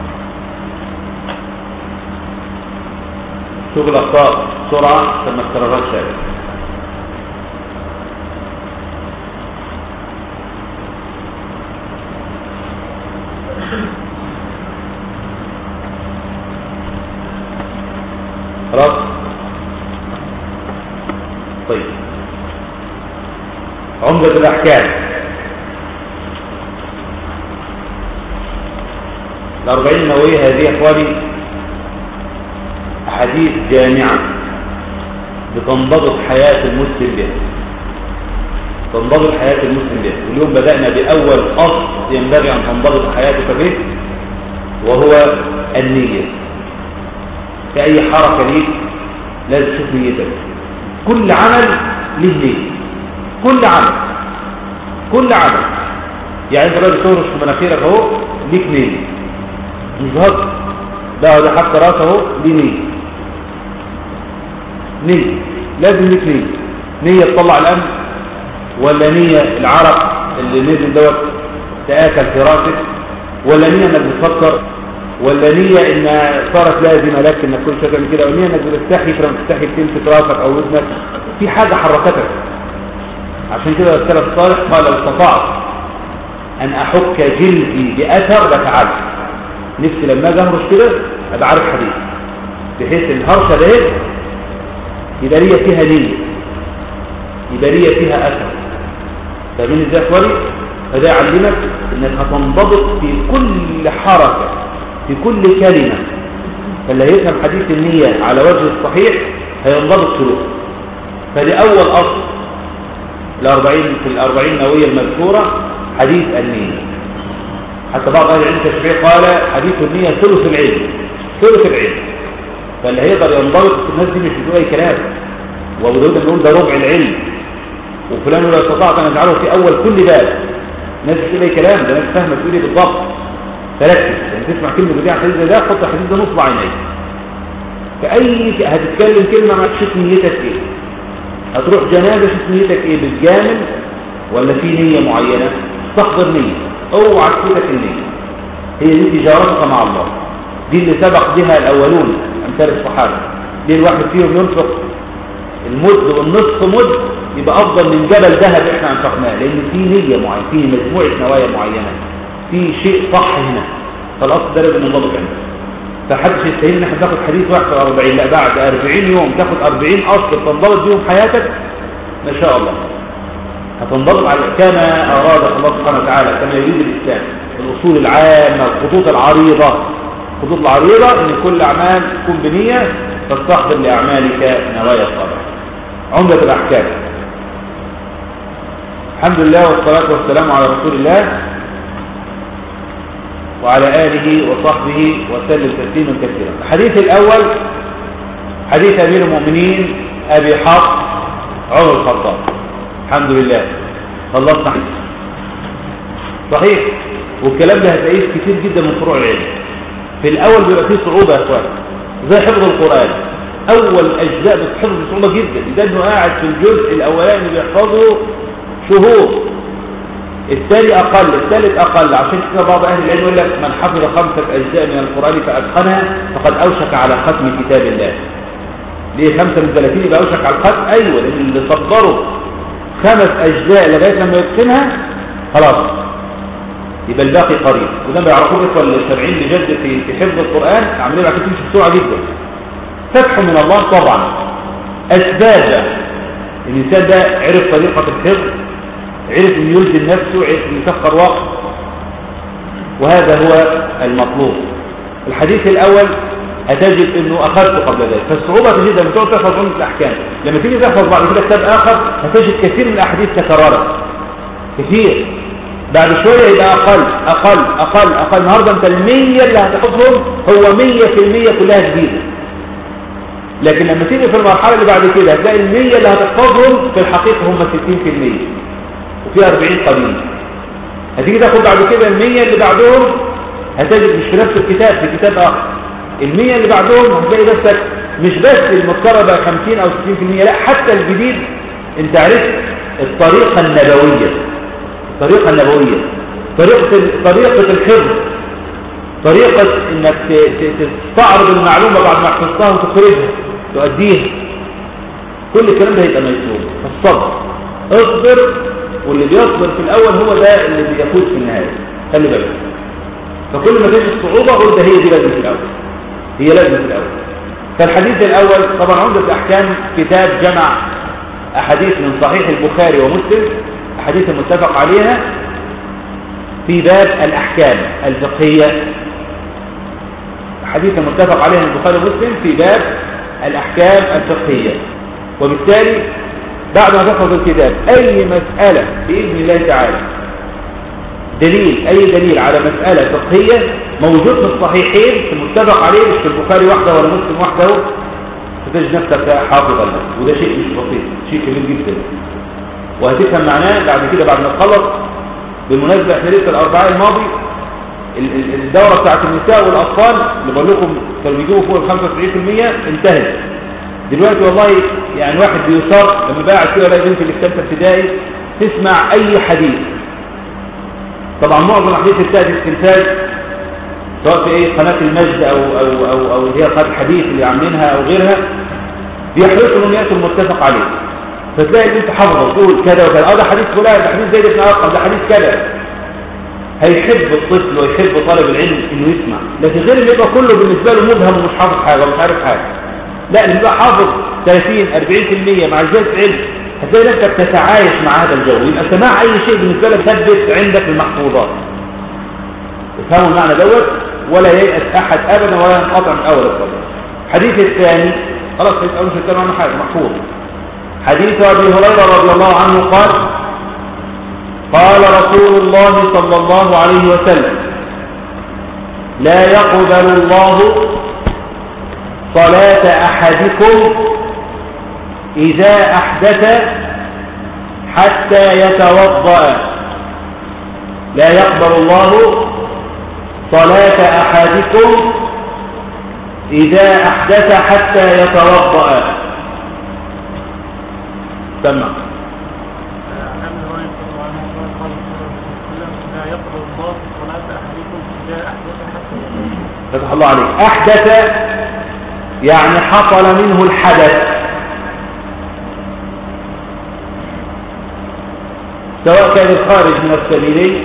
شوف الاخطاء بسرعة عشان ما تكررهاش تاني خلاص طيب عمدة الأحكام الأربعين النووية هذه أخواني أحاديث جامعة بتنضبط حياة المسلم بها تنضبط حياة المسلم بها واليوم بدأنا بأول أصل ينبغي أن تنضبط حياتك به وهو النية في أي حركة ليك لازم تشوف نيتك كل عمل له نية كل عمل كل عمل يعني انت راجل تورش في مناخيرك اهو ليك نية مش بهزر ده ده حتى راسه اهو دي نية نية لازم ليك نية نية تطلع الأمن ولا نية العرق اللي نزل دوت تآكل في راسك ولا نية انك بتفكر ولا نية ان صارت لازمة لك انك كل شيء تعمل كده او نية انك بتستحي فلما تستحي تمسك راسك او وزنك في حاجة حركتك عشان كده السلف الصالح قال لو استطعت ان احك جلدي باثر لفعلت نفسي لما اجي اهرش كده ابقى عارف حديث بحيث الهرشه ده يبقى ليا فيها نيه يبقى ليا فيها اثر فاهمين ازاي يا اخواني فده يعلمك انك هتنضبط في كل حركه في كل كلمه فاللي هيفهم حديث النيه على وجه الصحيح هينضبط سلوكه فدي اول اصل الأربعين في الأربعين نووية المذكورة حديث النية حتى بعض أهل العلم التشريع قال حديث النية ثلث العلم ثلث العلم فاللي هيقدر ينضبط الناس دي مش بتقول أي كلام وأبو داود بيقول ده ربع العلم وفلان لو استطعت أن أجعله في أول كل باب ناس بتقول أي كلام ده ناس فاهمة تقول إيه بالضبط فركز يعني تسمع كلمة دي عن حديث ده حط الحديث ده نصب عينيك فأي هتتكلم كلمة ما تشوف نيتك إيه هتروح جنازة شوف نيتك ايه بالجامل ولا في نية معينة استحضر نية اوعى تفوتك النية هي دي تجارتك مع الله دي اللي سبق بها الاولون امثال الصحابة دي الواحد فيهم ينفق المد والنصف مد يبقى افضل من جبل ذهب احنا انفقناه لان في نية معينة في مجموعة نوايا معينة في شيء صح هنا فالاصل ده لازم ننضبط عنده فحدش يستهين ان احنا ناخد حديث واحد في 40 لا بعد 40 يوم تاخد 40 اصل تنضبط بيهم حياتك ما شاء الله هتنضبط على كما اراد الله سبحانه وتعالى كما يريد الاسلام الاصول العامه الخطوط العريضه الخطوط العريضه ان كل اعمال تكون بنيه تستحضر لاعمالك نوايا الصالحه عمده الاحكام الحمد لله والصلاه والسلام على رسول الله وعلى آله وصحبه وسلم تسليما كثيرا الحديث الأول حديث أمير المؤمنين أبي حفص عمر الخطاب الحمد لله خلصنا حديث صحيح والكلام ده هتلاقيه كتير جدا من فروع العلم في الأول بيبقى فيه صعوبة يا اخوان زي حفظ القرآن أول أجزاء بتحفظ بصعوبة جدا إذا إنه قاعد في الجزء الأولاني بيحفظه شهور الثاني أقل الثالث أقل عشان كده بعض أهل العلم يقول لك من حفظ خمسة أجزاء من القرآن فأتقنها فقد أوشك على ختم كتاب الله ليه خمسة من ثلاثين يبقى أوشك على الختم أيوة لأن اللي صدروا خمس أجزاء لغاية لما يتقنها خلاص يبقى الباقي قريب وده بيعرفوه إخوة السبعين بجد في في حفظ القرآن عاملين عشان تمشي بسرعة جدا فتح من الله طبعا أسباب الإنسان ده عرف طريقة الحفظ عرف ان يلزم نفسه عرف ان يسخر وقت وهذا هو المطلوب الحديث الاول هتجد انه اخذته قبل ذلك فالصعوبة تجد لما تقعد تحفظ عملة الاحكام لما تيجي تحفظ بعد كده كتاب اخر هتجد كثير من الاحاديث تكررت كثير بعد شوية يبقى اقل اقل اقل اقل النهاردة انت المية اللي هتحفظهم هو مية في المية كلها جديدة لكن لما تيجي في المرحلة اللي بعد كده هتلاقي المية اللي هتحفظهم في الحقيقة هم 60% وفي 40 قبيل هتيجي تاخد بعد كده المية اللي بعدهم هتجد مش في نفس الكتاب في كتاب آخر المية اللي بعدهم هتلاقي نفسك مش بس المذكرة بقى 50 أو 60% لا حتى الجديد انت عرفت الطريقة النبوية الطريقة النبوية طريقة طريقة الحفظ طريقة انك تستعرض المعلومة بعد ما حفظتها وتخرجها تؤديها كل الكلام ده هيبقى ميسور الصبر اصبر واللي بيصبر في الاول هو ده اللي بيفوز في النهايه خلي بالك فكل ما تجد الصعوبه قول ده هي دي لازم في الاول هي لازم في الاول فالحديث الاول طبعا عمده الاحكام كتاب جمع احاديث من صحيح البخاري ومسلم احاديث المتفق عليها في باب الاحكام الفقهيه احاديث المتفق عليها من البخاري ومسلم في باب الاحكام الفقهيه وبالتالي بعد ما تحفظ الكتاب أي مسألة بإذن الله تعالى دليل أي دليل على مسألة فقهية موجود في الصحيحين في المتفق عليه مش في البخاري وحده ولا مسلم وحده فتجد نفسك حافظا له وده شيء مش بسيط شيء كبير جدا وهتفهم معناه بعد كده بعد ما تخلص بالمناسبة احنا لسه الأربعاء الماضي الدورة بتاعت النساء والأطفال اللي بقول لكم كانوا بيجيبوا فوق ال 95% انتهت دلوقتي والله يعني واحد بيصر لما بقى كده ولا بنت اللي في ثالثه ابتدائي تسمع اي حديث طبعا معظم الاحاديث بتاعت التلفاز سواء في ايه قناه المجد او او او او هي قناه الحديث اللي عاملينها او غيرها بيحرصوا انهم ياتوا المتفق عليه فتلاقي البنت حافظه تقول كذا وكذا اه ده حديث فلان ده حديث زيد بن ارقم ده حديث كذا هيحب الطفل ويحب طالب العلم انه يسمع لكن غير اللي يبقى كله بالنسبه له مبهم ومش حافظ حاجه ومش عارف حاجه لا اللي يبقى حافظ 30 40% مع زياده علم هتلاقي نفسك تتعايش مع هذا الجو يبقى سماع اي شيء بالنسبه لك ثبت عندك المحفوظات افهموا المعنى دوت ولا ييأس احد ابدا ولا ينقطع من اول الطريق الحديث الثاني خلاص مش اول الكلام عنه حاجه محفوظ حديث ابي هريره رضي الله عنه قال قال رسول الله صلى الله عليه وسلم لا يقبل الله صلاة أحدكم إذا أحدث حتى يتوضأ لا يقبل الله صلاة أحدكم إذا أحدث حتى يتوضأ سمع عن هريرة رضي الله عنه قال قال صلى الله عليه وسلم لا يقبل الله صلاة أحدكم إذا أحدث حتى فتح الله عليك أحدث يعني حصل منه الحدث سواء كان الخارج من السبيلين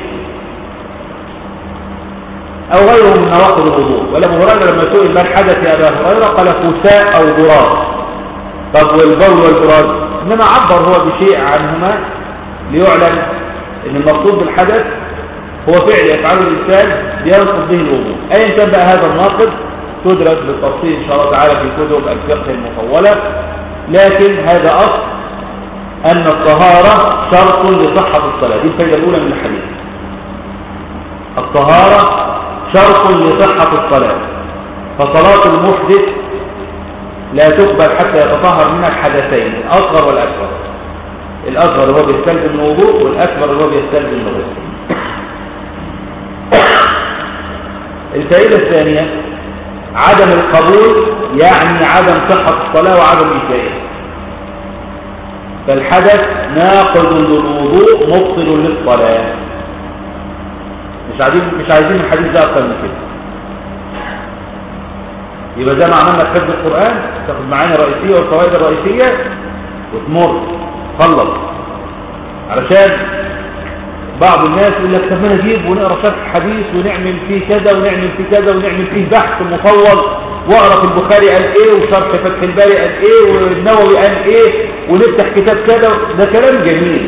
أو غيره من نواقض الوضوء ولا أبو هريرة لما سئل ما الحدث يا أبا هريرة قال فساء أو براز طب والبول والبراز إنما عبر هو بشيء عنهما ليعلم أن المقصود بالحدث هو فعل يفعله الإنسان ينقض به الوضوء أيا كان بقى هذا الناقض تدرس بالتفصيل إن شاء الله تعالى في كتب الفقه المطولة لكن هذا أصل أن الطهارة شرط لصحة الصلاة دي الفائدة الأولى من الحديث الطهارة شرط لصحة الصلاة فصلاة المحدث لا تقبل حتى يتطهر من الحدثين الأصغر والأكبر الأصغر هو بيستلزم الوضوء والأكبر هو بيستلزم الغسل الفائدة الثانية عدم القبول يعني عدم صحة الصلاة وعدم إيجائها فالحدث ناقض للوضوء مبطل للصلاة مش عايزين مش عايزين الحديث ده أكتر من كده يبقى زي ما عملنا في حفظ القرآن تاخد معانا الرئيسية والفوائد الرئيسية وتمر خلص علشان بعض الناس يقول لك طب ما نجيب ونقرا شرح حديث ونعمل فيه كذا ونعمل فيه كذا ونعمل فيه بحث مطول واقرا في البخاري قال ايه وشرح فتح الباري قال ايه والنووي قال ايه ونفتح كتاب كذا ده كلام جميل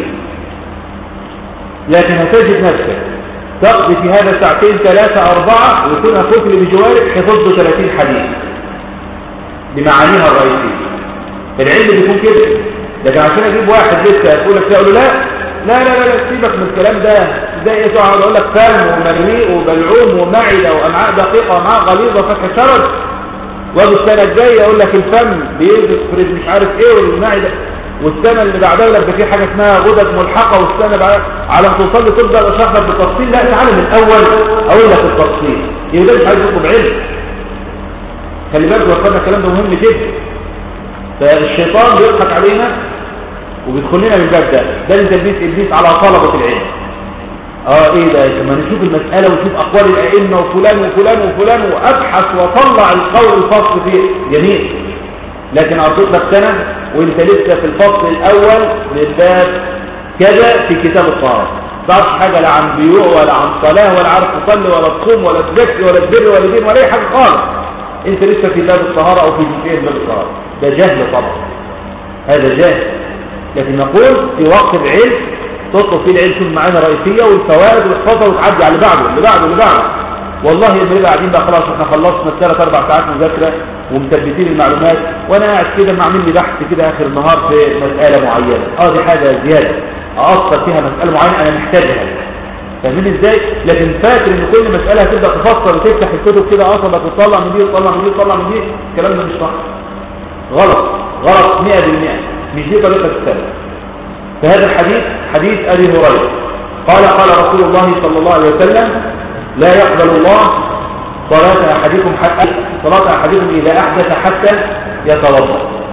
لكن هتجد نفسك تقضي في هذا ساعتين ثلاثة أربعة ويكون أخوك اللي بجوارك حفظه 30 حديث بمعانيها الرئيسية العلم بيكون كده لكن عشان أجيب واحد لسه يقول لك أقول له لا لا لا لا سيبك من الكلام ده زي ايه تقعد اقول لك فم ومريء وبلعوم ومعده وامعاء دقيقه وامعاء غليظه وفتح شرج واجي السنه الجايه اقول لك الفم بيفرز مش عارف ايه والمعده والسنه اللي بعدها يقول لك ده في حاجه اسمها غدد ملحقه والسنه بعد على ما توصل لي تبدا اشرح لك بالتفصيل لا تعالى من الاول اقول لك التفصيل يبقى ده مش عايز يطلب علم خلي بالك وصلنا الكلام ده مهم جدا فالشيطان بيضحك علينا وبيدخل لنا من الباب ده ده تلبيس ابليس على طلبه العلم اه ايه ده لما نشوف المساله ونشوف اقوال الائمه وفلان وفلان وفلان وابحث واطلع القول الفصل فيه جميل لكن اعطيت لك سنه وانت لسه في الفصل الاول من باب كذا في كتاب الطهاره ما تعرفش حاجه لا عن بيوع ولا عن صلاه ولا عارف تصلي ولا تصوم ولا تزكي ولا تبر ولا دين ولا اي حاجه خالص انت لسه في باب الطهاره او في جزئيه باب الطهاره ده جهل طبعا هذا جهل لكن نقول في وقت العلم تطلب فيه العلم شوف معانا رئيسية والفوائد والاحفظها وتعدي على اللي بعده اللي بعده اللي بعده والله اللي نبقى قاعدين بقى خلاص احنا خلصنا الثلاث اربع ساعات مذاكره ومثبتين المعلومات وانا قاعد كده معمل لي بحث كده اخر النهار في مساله معينه اه دي حاجه زياده اقصر فيها مساله معينه انا محتاجها فاهمين ازاي لكن فاكر ان كل مساله هتبدا تفصل وتفتح الكتب كده اصلا وتطلع من دي وتطلع من دي وتطلع من دي الكلام ده مش صح غلط غلط 100% مش دي طريقة السلف فهذا الحديث حديث أبي هريرة قال قال رسول الله صلى الله عليه وسلم لا يقبل الله صلاة أحدكم حتى صلاة أحدكم إذا أحدث حتى يتوضا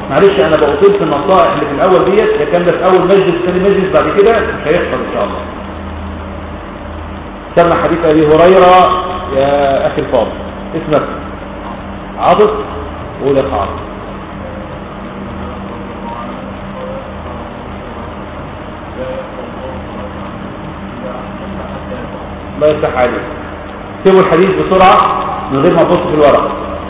معلش انا بقول في النصائح اللي في الاول ديت ده كان ده في اول مجلس ثاني مجلس بعد كده مش هيحصل ان شاء الله سمع حديث ابي هريره يا اخي الفاضل اسمك عاطف قول يا أخ عاطف الله يفتح عليك اكتبوا الحديث بسرعه من غير ما تبص في الورق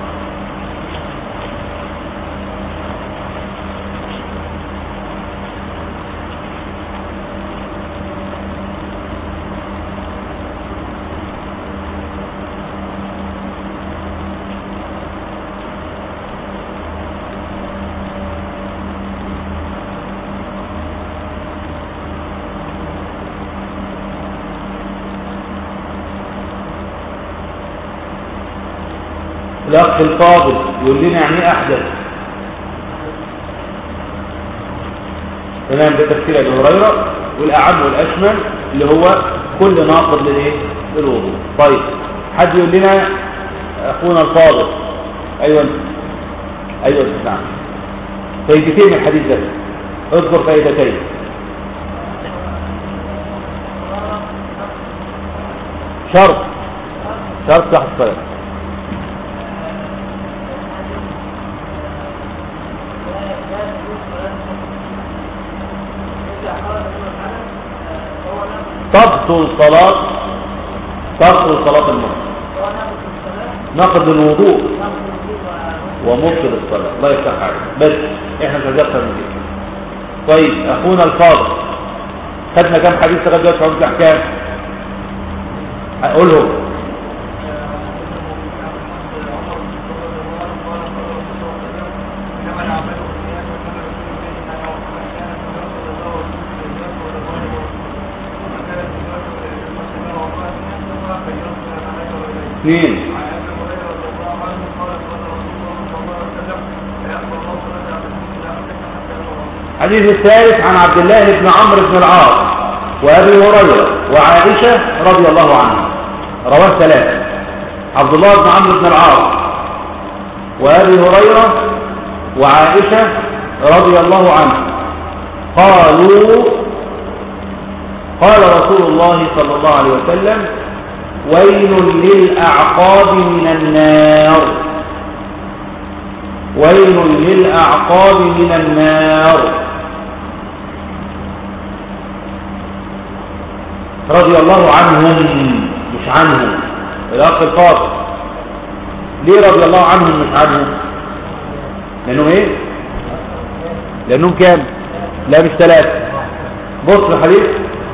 الاخ الفاضل يقول لنا يعني ايه احدث تمام ده تفسير ابي هريره والاعم والاشمل اللي هو كل ناقض للايه للوضوء طيب حد يقول لنا اخونا الفاضل ايوه انت. ايوه انت، نعم فايدتين من الحديث ده اذكر فائدتين شرط شرط صح الصلاه تبطل صلاة تبطل صلاة المرء نقض الوضوء ومبطل الصلاة الله يفتح عليك بس احنا مش هنقدر من كده طيب اخونا الفاضل خدنا كام حديث لغايه دلوقتي في عمده الاحكام هقولهم اثنين الحديث الثالث عن عبد الله بن عمرو بن العاص وابي هريره وعائشه رضي الله عنها رواه ثلاثه عبد الله بن عمرو بن العاص وابي هريره وعائشه رضي الله عنها قالوا قال رسول الله صلى الله عليه وسلم ويل للاعقاب من النار ويل للاعقاب من النار رضي الله عنهم مش عنهم الاخ الفاضل ليه رضي الله عنهم مش عنهم لانهم ايه لانهم كام لا مش ثلاثة بص الحديث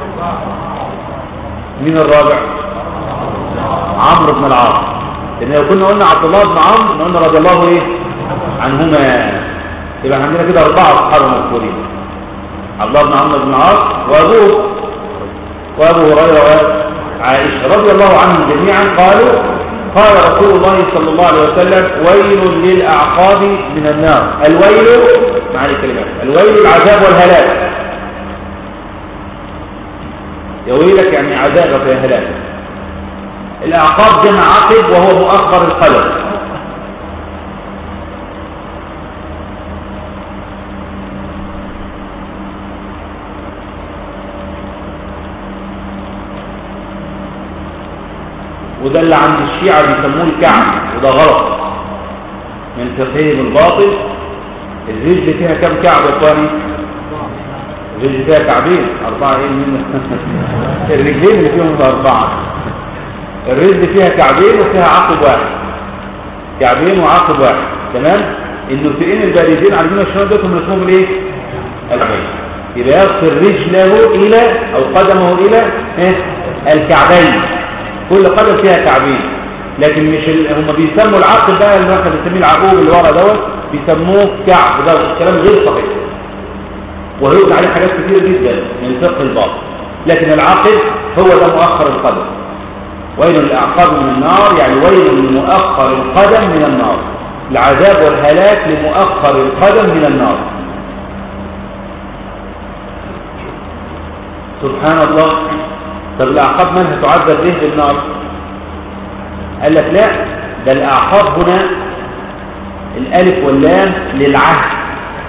مين الرابع عمرو بن العاص لان لو كنا قلنا عبد الله بن عمرو قلنا رضي الله ايه عنهما يبقى عندنا كده اربعه اصحاب مذكورين عبد الله بن عمرو بن العاص وابوه وابو هريره وعائشه رضي الله عنهم جميعا قالوا قال رسول الله صلى الله عليه وسلم ويل للاعقاب من النار الويل معنى الكلمات الويل العذاب والهلاك يا ويلك يعني عذابك يا هلاك الاعقاب جمع عقب وهو مؤخر القلم وده اللي عند الشيعة بيسموه الكعب وده غلط من فقههم الباطل الرجل فيها كم كعب يا اخواني الرجل فيها كعبين أربعة ايه من الرجلين اللي فيهم أربعة الرجل فيها كعبين وفيها عقب واحد كعبين وعقب واحد تمام النسئين البارزين عارفين الشمال دول هم اسمهم الايه الكعبين يبقى يغسل رجله الى او قدمه الى إيه؟ الكعبين كل قدم فيها كعبين لكن مش ال... هم بيسموا العقل بقى اللي احنا بنسميه العقوب اللي ورا دوت بيسموه كعب ده كلام غير صحيح وهيقول عليه حاجات كتير جدا من فقه الباطل لكن العقل هو ده مؤخر القدم ويل الاعقاب من النار يعني ويل لمؤخر القدم من النار العذاب والهلاك لمؤخر القدم من النار سبحان الله طب الاعقاب من هتعذب ليه بالنار قال لك لا ده الاعقاب هنا الالف واللام للعهد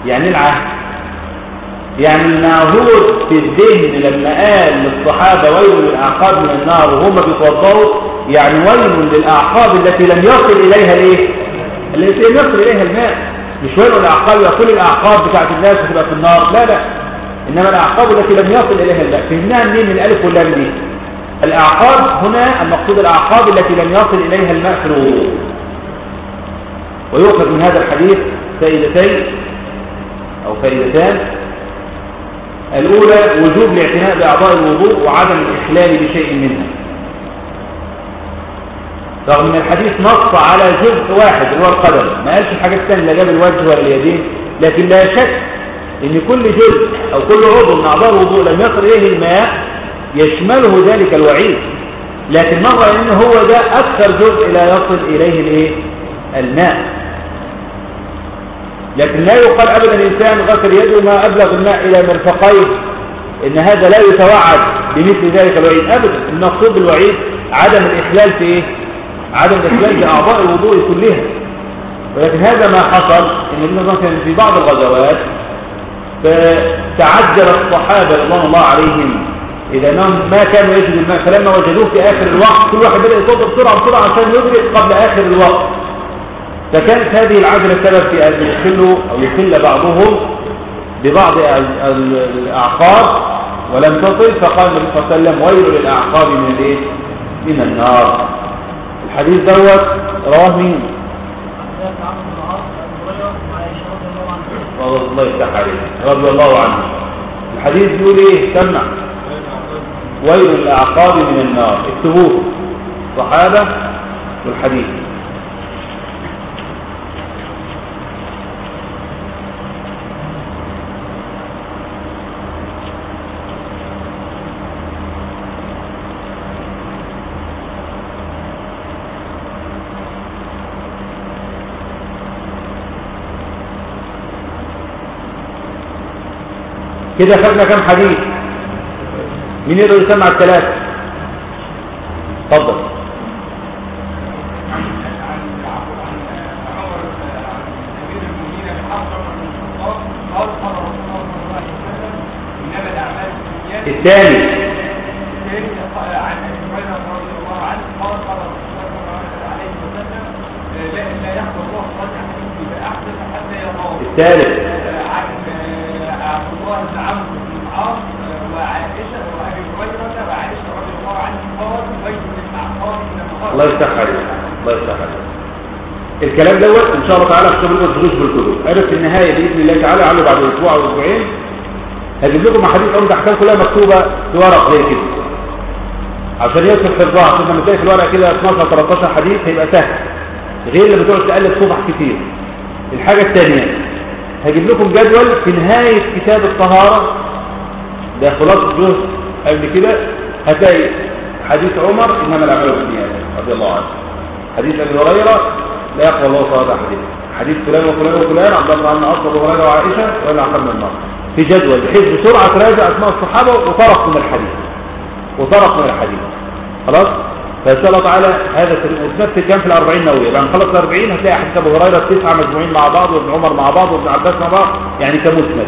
يعني العهد يعني المعهود في الذهن لما قال للصحابة ويل للأعقاب من النار وهم بيتوضأوا يعني ويل للأعقاب التي لم يصل إليها الايه التي لم يصل إليها الماء مش ويل للأعقاب يقول الأعقاب بتاعت الناس بتبقى في النار لا لا إنما الأعقاب التي لم يصل إليها الماء فهمناها منين من الألف واللام دي الأعقاب هنا المقصود الأعقاب التي لم يصل إليها الماء في الوضوء ويؤخذ من هذا الحديث فائدتين أو فائدتان الأولى وجوب الاعتناء بأعضاء الوضوء وعدم الإخلال بشيء منها رغم ان الحديث نص على جزء واحد اللي هو القدم ما قالش الحاجات الثانيه لا جاب الوجه ولا اليدين لكن لا شك ان كل جزء او كل عضو من اعضاء الوضوء لم يصل اليه الماء يشمله ذلك الوعيد لكن مر ان هو ده اكثر جزء لا يصل اليه الايه الماء لكن لا يقال ابدا الانسان غسل يده ما ابلغ الماء الى مرفقيه ان هذا لا يتوعد بمثل ذلك الوعيد ابدا المقصود بالوعيد عدم الاخلال في ايه عدم الاخلال في اعضاء الوضوء كلها ولكن هذا ما حصل ان النبي كان في بعض الغزوات فتعجل الصحابه رضوان الله عليهم اذا انهم ما كانوا يجدوا الماء فلما وجدوه في اخر الوقت كل واحد بدا يصب بسرعه بسرعه عشان يدرك قبل اخر الوقت فكانت هذه العجله سبب في ان يخلوا او يخل بعضهم ببعض الاعقاب ولم تصل فقال النبي صلى الله عليه وسلم ويل للاعقاب من الايه من النار الحديث دوت رواه مين الله يفتح عليه رضي الله عنه الحديث بيقول ايه سمع ويل الاعقاب من النار اكتبوه صحابه والحديث كده خدنا كم حديث مين يقدر يسمع الثلاثة اتفضل الثاني الثالث الله يفتح عليك الله يفتح عليك الكلام دوت ان شاء الله تعالى اكتب لكم الدروس بالكتب انا في النهايه باذن الله تعالى على بعد اسبوع او اسبوعين هجيب لكم احاديث عمده احكام كلها مكتوبه في ورق زي كده عشان يوصل حفظها عشان لما تلاقي في الورق كده 12 13 حديث هيبقى سهل غير لما تقعد تالف صفح كتير الحاجه الثانيه هجيب لكم جدول في نهايه كتاب الطهاره ده خلاصه جزء قبل كده هتلاقي حديث عمر انما الاعمال بالنيات رضي الله عنه حديث ابي هريره لا يقبل الله صلاه حديث حديث فلان وفلان وفلان عبد الله بن عمرو ابو هريره وعائشه ولا اخر من النار في جدول بحيث بسرعه تراجع اسماء الصحابه وطرق من الحديث وطرق من الحديث خلاص فان شاء الله تعالى هذا وتنفذ كام في الأربعين نوويه بعد نخلص الأربعين هتلاقي حديث ابو هريره التسعه مجموعين مع بعض وابن عمر مع بعض وابن عباس مع بعض يعني كمسند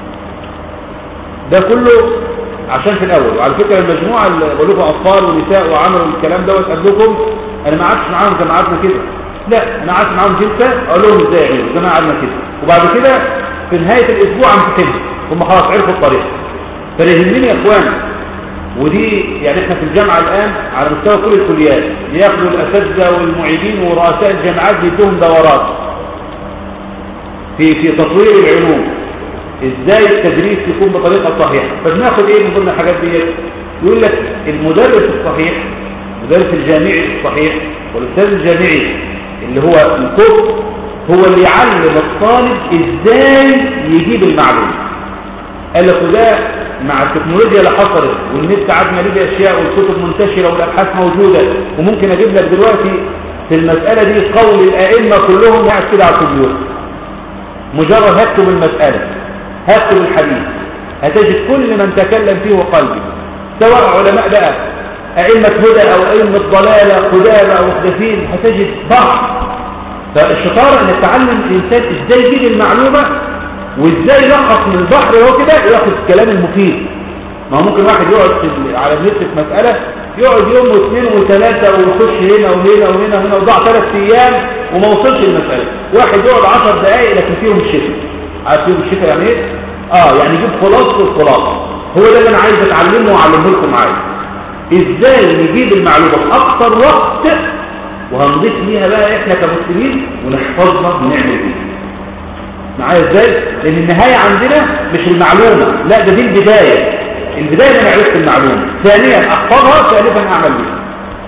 ده كله عشان في الاول وعلى فكره المجموعه اللي بلوغوا اطفال ونساء وعملوا الكلام دوت قبلكم انا ما قعدتش معاهم زي ما قعدنا كده لا انا قعدت معاهم جلسه اقول لهم ازاي يعملوا زي ما قعدنا كده وبعد كده في نهايه الاسبوع امتحنهم هم خلاص عرفوا الطريقه فاللي يهمني يا اخوان ودي يعني احنا في الجامعه الان على مستوى كل الكليات ياخدوا الاساتذه والمعيدين ورؤساء الجامعات بيدوهم دورات في في تطوير العلوم ازاي التدريس يكون بطريقه صحيحه فبناخد ايه من ضمن الحاجات دي يقول لك المدرس الصحيح المدرس الجامعي الصحيح والاستاذ الجامعي اللي هو الكتب هو اللي يعلم الطالب ازاي يجيب المعلومه قال لك وده مع التكنولوجيا اللي حصلت والنت عادنا ليه اشياء والكتب منتشره والابحاث موجوده وممكن اجيب لك دلوقتي في المساله دي قول الائمه كلهم قاعد كده على الكمبيوتر مجرد هكتب المساله هكتب الحديث هتجد كل من تكلم فيه قلبي سواء علماء بقى أئمة هدى أو أئمة ضلالة قدامى أو محدثين هتجد بعض فالشطارة أن تعلم الإنسان إزاي يجيب المعلومة وازاي يلخص من البحر هو كده ياخد الكلام المفيد ما هو ممكن واحد يقعد في على النت في مسألة يقعد يوم واثنين وثلاثة ويخش هنا وهنا وهنا وهنا وضاع ثلاث أيام وما وصلش المسألة واحد يقعد عشر دقائق لكن فيهم الشتاء عارف فيهم الشتاء يعني ايه؟ اه يعني يجيب خلاصة الخلاصة هو ده اللي انا عايز اتعلمه واعلمه لكم معايا ازاي نجيب المعلومة في اكتر وقت وهنضيف ليها بقى احنا كمسلمين ونحفظها ونعمل بيها معايا ازاي لان النهاية عندنا مش المعلومة لا ده دي البداية البداية ان انا عرفت المعلومة ثانيا احفظها ثالثا اعمل بيها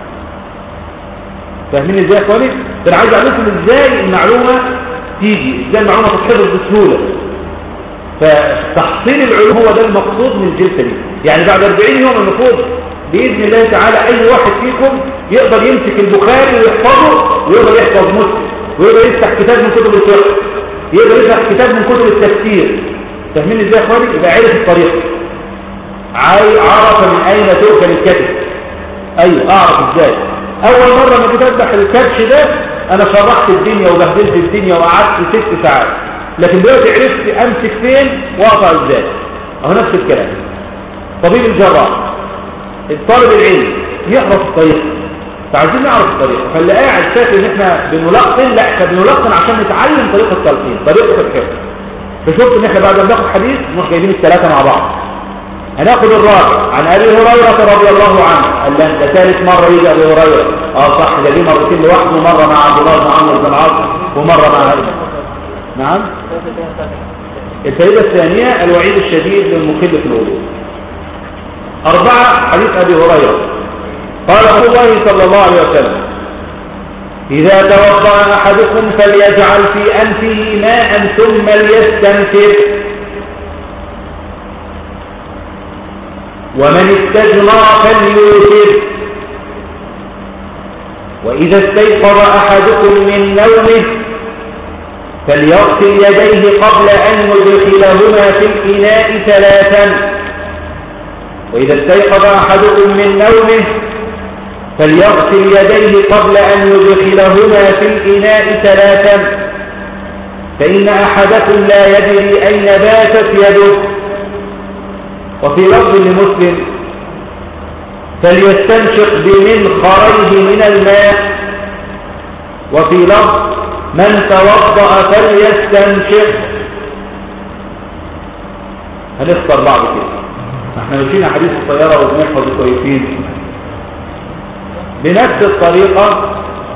فاهمين ازاي يا اخواني ده انا عايز اعلمكم ازاي المعلومة تيجي ازاي المعلومة تتحفظ بسهولة فتحصيل العلوم هو ده المقصود من الجلسة دي يعني بعد 40 يوم المفروض بإذن الله تعالى أي واحد فيكم يقدر يمسك البخاري ويحفظه ويقدر يحفظ مسلم ويقدر يفتح كتاب من كتب الفقه يقدر يفتح كتاب من كتب التفسير فاهمين ازاي يا اخواني يبقى عرف الطريقة عاي عرف من أين تؤكل الكتب أيوه أعرف ازاي أول مرة ما جيت أفتح الكبش ده أنا شرحت الدنيا وبهدلت الدنيا وقعدت ست ساعات لكن دلوقتي عرفت أمسك فين وأقطع ازاي أهو نفس الكلام طبيب الجراح الطالب العلم يعرف الطريقة فعايزين نعرف الطريقة فاللي قاعد فاكر ان احنا بنلقن لا احنا بنلقن عشان نتعلم طريقة التلقين طريقة الحفظ فشفت ان احنا بعد ما ناخد حديث نروح جايبين الثلاثة مع بعض هناخد الرابع عن ابي هريرة رضي الله عنه قال لا ده ثالث مرة يجي ابي هريرة اه صح ده دي مرتين لوحده مرة مع عبد الله بن عمرو بن العاص ومرة مع نعم الفائدة الثانية الوعيد الشديد للمخل في الوضوء أربعة حديث أبي هريرة قال رسول الله صلى الله عليه وسلم إذا توضأ أحدكم فليجعل في أنفه ماء ثم ليستنفر ومن استجمر فليوتر وإذا استيقظ أحدكم من نومه فليغسل يديه قبل أن يدخلهما في الإناء ثلاثا وإذا استيقظ أحدكم من نومه فليغسل يديه قبل أن يدخلهما في الإناء ثلاثا فإن أحدكم لا يدري أين باتت يده وفي لفظ لمسلم فليستنشق بمنخريه من الماء وفي لفظ من توضأ فليستنشق هنفطر بعض كده احنا ماشيين حديث الطيارة وبنحفظ كويسين بنفس الطريقة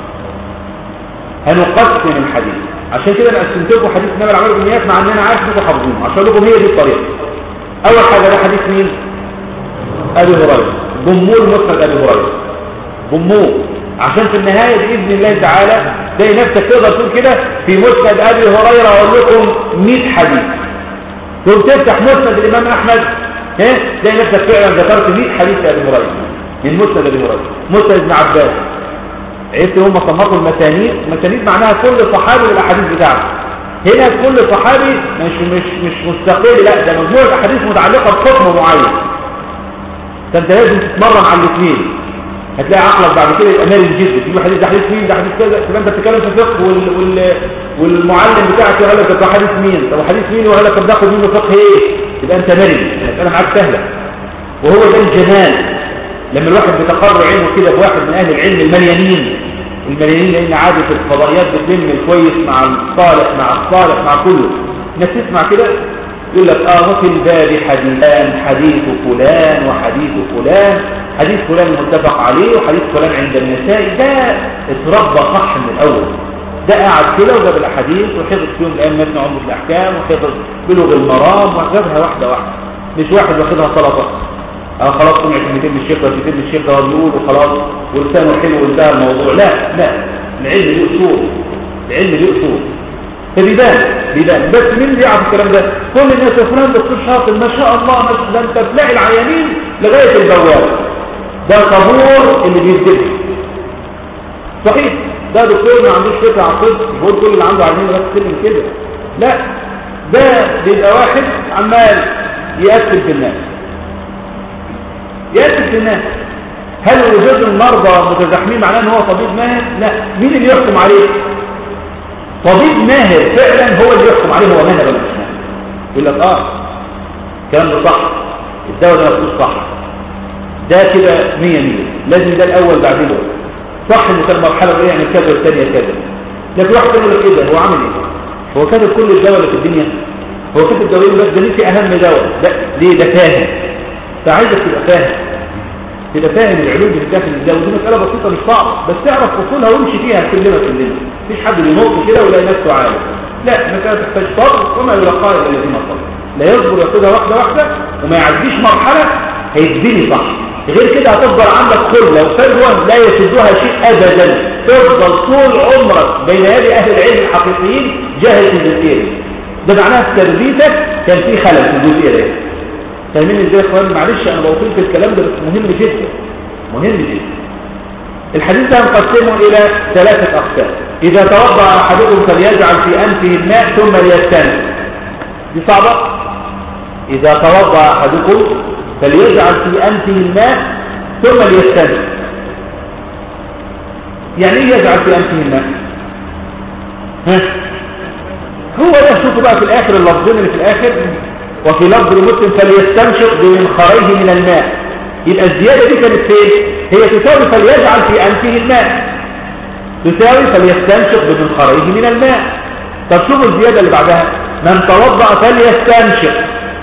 هنقسم الحديث عشان كده انا قسمت لكم حديث النبي العمل بالنيات مع اننا عارف انكم حافظينه عشان لكم هي دي الطريقة اول حاجة ده حديث مين ابي هريرة ضموه مسند ابي هريرة ضموه عشان في النهاية بإذن الله تعالى زي نفسك تقدر تقول كده في مسند أبي هريرة أقول لكم 100 حديث تقوم تفتح مسند الإمام أحمد ها زي نفسك فعلا ذكرت 100 حديث لأبي هريرة من مسند أبي هريرة مسند ابن عباس عرفت هم صنفوا المسانيد المسانيد معناها كل صحابي والأحاديث بتاعته هنا كل صحابي مش مش مش مستقل لا ده مجموعة أحاديث متعلقة بحكم معين فأنت لازم تتمرن على الاثنين هتلاقي عقلك بعد كده يبقى مرن جدا تجيب حديث ده حديث مين ده حديث كذا تبقى انت بتتكلم في فقه وال... وال... والمعلم بتاعك يقول لك ده حديث مين طب حديث مين وقال لك طب ناخد منه فقه ايه يبقى انت مرن المساله معاك سهله وهو ده الجمال لما الواحد بيتقرر علمه كده بواحد من اهل العلم المليانين المليانين لان عادة الفضائيات بتلم الكويس مع الصالح مع الصالح مع كله الناس تسمع كده يقول لك اه وفي الباب حديثان حديث فلان وحديث فلان حديث فلان متفق عليه وحديث فلان عند النساء ده اتربى صح من الاول ده قاعد كده وجاب الاحاديث وحفظ فيهم الان متن عمر الاحكام وحفظ بلوغ المرام وحفظها واحده واحده مش واحد واخدها سلطه اه خلاص سمع كلمتين من الشيخ كلمتين من الشيخ ده هو بيقول وخلاص ولسانه حلو وانتهى الموضوع لا لا العلم له اصول العلم له اصول فبيبان بيبان بس مين اللي يعرف الكلام ده كل الناس يا فلان دكتور شاطر ما شاء الله ده انت تلاقي العيانين لغايه البواب ده الطابور اللي بيكتب صحيح ده دكتور ما عندوش فكره عن الطب بيقول كل اللي عنده عيانين بس كلمه كده لا ده بيبقى واحد عمال يقتل في الناس يقتل في الناس هل وجود المرضى متزاحمين معناه ان هو طبيب ماهر لا مين اللي يحكم عليه طبيب ماهر فعلا هو اللي يحكم عليه هو ماهر ولا مش ماهر يقول لك اه الكلام ده صح الدواء ده مكتوب صح ده كده 100 100 لازم ده الاول بعدين ده صح ان كان المرحله الاولى يعمل كذا والثانيه كذا لكن واحد يقول لك ايه ده هو عامل ايه هو كاتب كل الدواء اللي في الدنيا هو كاتب دواء بس ده نسي اهم دواء ده ليه ده فاهم فعايزك تبقى فاهم تبقى فاهم العلوم اللي داخل الدواء ودي مساله بسيطه مش صعبه بس تعرف اصولها وامشي فيها كلنا كلنا مفيش حد بينط كده ويلاقي نفسه عالم لا المساله تحتاج صبر وما يلقاها الا الذين صبروا لا يصبر ياخدها واحده واحده وما يعديش مرحله هيتبني صح غير كده هتفضل عندك خلة وفجوة لا يسدها شيء أبدا تفضل طول عمرك بين يدي أهل العلم الحقيقيين جاهل في الجزئية دي. ده معناها في تربيتك كان في خلل في الجزئية دي فاهمين ازاي يا اخوان معلش انا بوصل في الكلام ده بس مهم جدا مهم جدا الحديث ده نقسمه الى ثلاثة اقسام اذا توضأ احدكم فليجعل في انفه الماء ثم ليستنى دي صعبة اذا توضأ احدكم فليجعل في انفه الماء ثم ليستنى يعني ايه يجعل في انفه الماء ها هو ده شوفوا بقى في الاخر اللفظين اللي في الاخر وفي لفظ المسلم فليستنشق بمنخريه من الماء يبقى الزيادة دي كانت فين هي تساوي فليجعل في أنفه الماء تساوي فليستنشق بمنخريه من الماء طب شوفوا الزيادة اللي بعدها من توضأ فليستنشق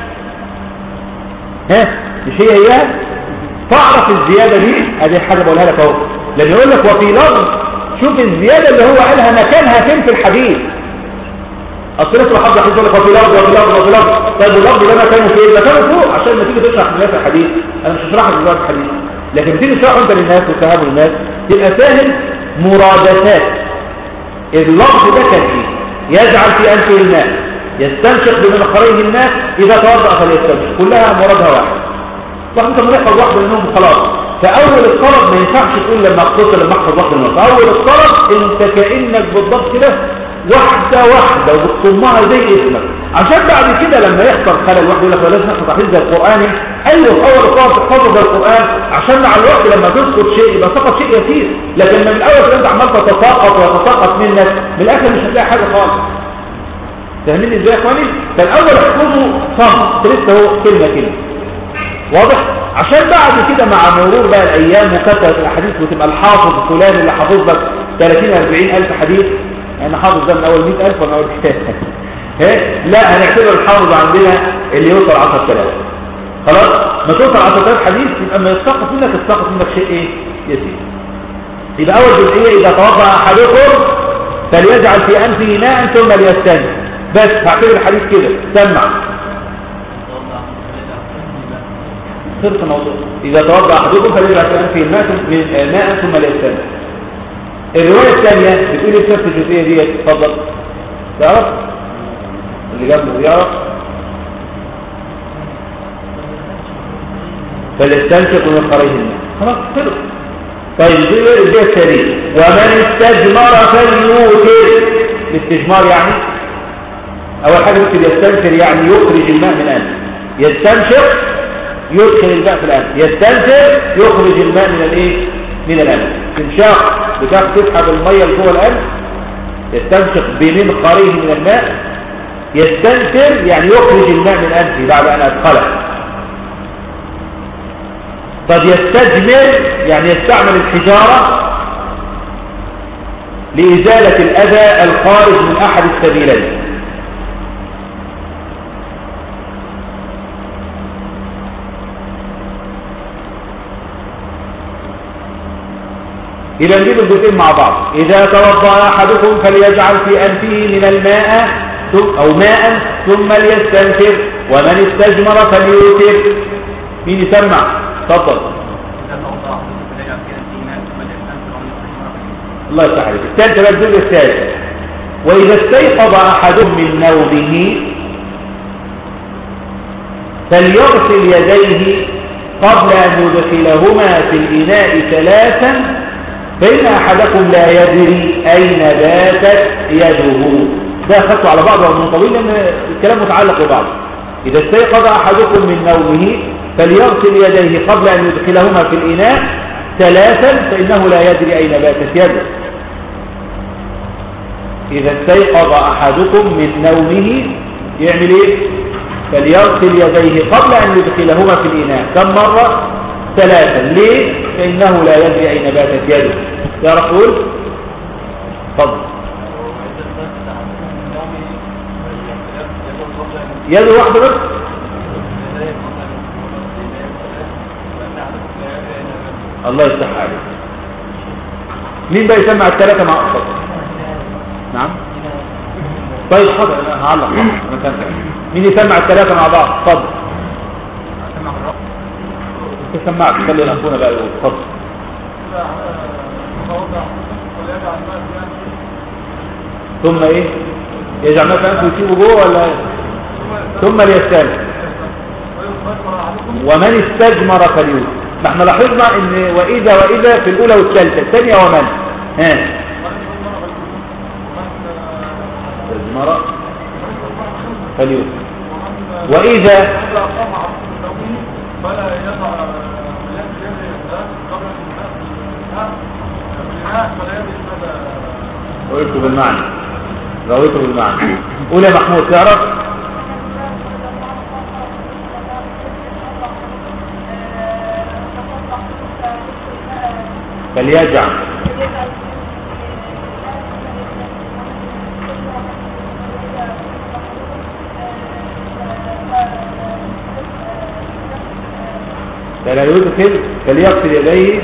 ها مش هي هي تعرف الزيادة دي ادي حاجة بقولها لك اهو لان يقول لك وفي لفظ شوف الزيادة اللي هو قالها مكانها فين في الحديث اصل اسمع حد حديث يقول لك وفي لفظ وفي لفظ وفي لفظ طيب اللفظ ده مكانه فين مكانه فوق عشان لما تيجي تشرح للناس الحديث انا مش هشرح لك دلوقتي الحديث لكن تيجي تشرحه انت للناس وتفهمه للناس تبقى فاهم مرادفات اللفظ ده كان ايه يجعل في انفه الماء يستنشق بمنخريه الماء اذا توضا فليستنشق كلها مرادها واحد طب انت ملاحظ واحده منهم خلاص فاول الطلب ما ينفعش تقول لما اختصر لما احفظ واحده منهم اول الطلب انت كانك بالضبط كده واحدة واحدة وبتصمها زي اسمك عشان بعد كده لما يحصل خلل واحد يقول لك لازم نحفظ حفظ زي القرآن ايوه في اول الطلب تحفظه زي القرآن عشان مع الوقت لما تسقط شيء يبقى سقط شيء يسير لكن من الاول انت عمال تتساقط ويتساقط منك من الاخر مش هتلاقي حاجة خالص فاهمين ازاي يا اخواني فالاول احفظه صم لسه هو كلمة كلمة واضح عشان بعد كده مع مرور بقى الايام وكثره الاحاديث وتبقى الحافظ فلان اللي حافظ لك 30 40 الف حديث يعني حافظ ده من اول 100000 ولا اول لا هنعتبر الحافظ عندنا اللي يوصل 10000 خلاص ما توصل 10000 حديث يبقى ما يسقط منك يسقط منك شيء ايه يسير يبقى اول جزئيه اذا توضا احدكم فليجعل في انفه ماء ثم ليستنى بس هعتبر الحديث كده سمع خلص الموضوع إذا توضأ أحدكم فليجعل في أنفه ماء من ماء ثم ليستنى الرواية الثانية بتقول ايه نفس الجزئية دي اتفضل تعرف اللي جنبه يعرف فليستنشق من خريج الماء خلاص خلص طيب دي الجزئية الثانية ومن استجمر فليوتر الاستجمار يعني أول حاجة ممكن يستنشر يعني يخرج الماء من أنفه يستنشق يدخل الماء في الأنف يستنشق يخرج الماء من الايه من الأنف استنشاق بتاخد تسحب المية اللي جوه الأنف يستنشق بمنخريه من الماء يستنشر يعني يخرج الماء من أنفه بعد أن أدخله قد يستجمر يعني يستعمل الحجارة لإزالة الأذى الخارج من أحد السبيلين إذا نجيب الجزئين مع بعض إذا توضأ أحدكم فليجعل في أنفه من الماء أو ماء ثم ليستنفر ومن استجمر فليوتر مين يسمع تفضل الله يفتح عليك الثالث بقى الجزء الثالث وإذا استيقظ أحدهم من نومه فليغسل يديه قبل أن يدخلهما في الإناء ثلاثا فإن أحدكم لا يدري أين باتت يده ده أخذته على بعض من طويل لأن الكلام متعلق ببعض إذا استيقظ أحدكم من نومه فليغسل يديه قبل أن يدخلهما في الإناء ثلاثا فإنه لا يدري أين باتت يده إذا استيقظ أحدكم من نومه يعمل إيه فليغسل يديه قبل أن يدخلهما في الإناء كم مرة؟ ثلاثا ليه؟ فإنه لا يدري أين باتت يده يا رسول تفضل يده واحدة بس الله يفتح عليك مين بقى يسمع الثلاثة مع أصدق نعم طيب حاضر أنا هعلق أنا فهمت. مين يسمع الثلاثة مع بعض اتفضل تسمعك خلي الأخونا بقى يقول اتفضل ثم ايه يجعل ما في انفه يسيبه جوه ولا إيه؟ ثم ليستلم ومن استجمر فليوت ما احنا لاحظنا ان واذا واذا في الاولى والثالثه الثانيه ومن ها استجمر فليوت واذا فلا يضع يد يد قبل الإناء فلا يد رويته بالمعنى رويته بالمعنى قول يا محمود تعرف فليجعل فلا يدخل فليغسل يديه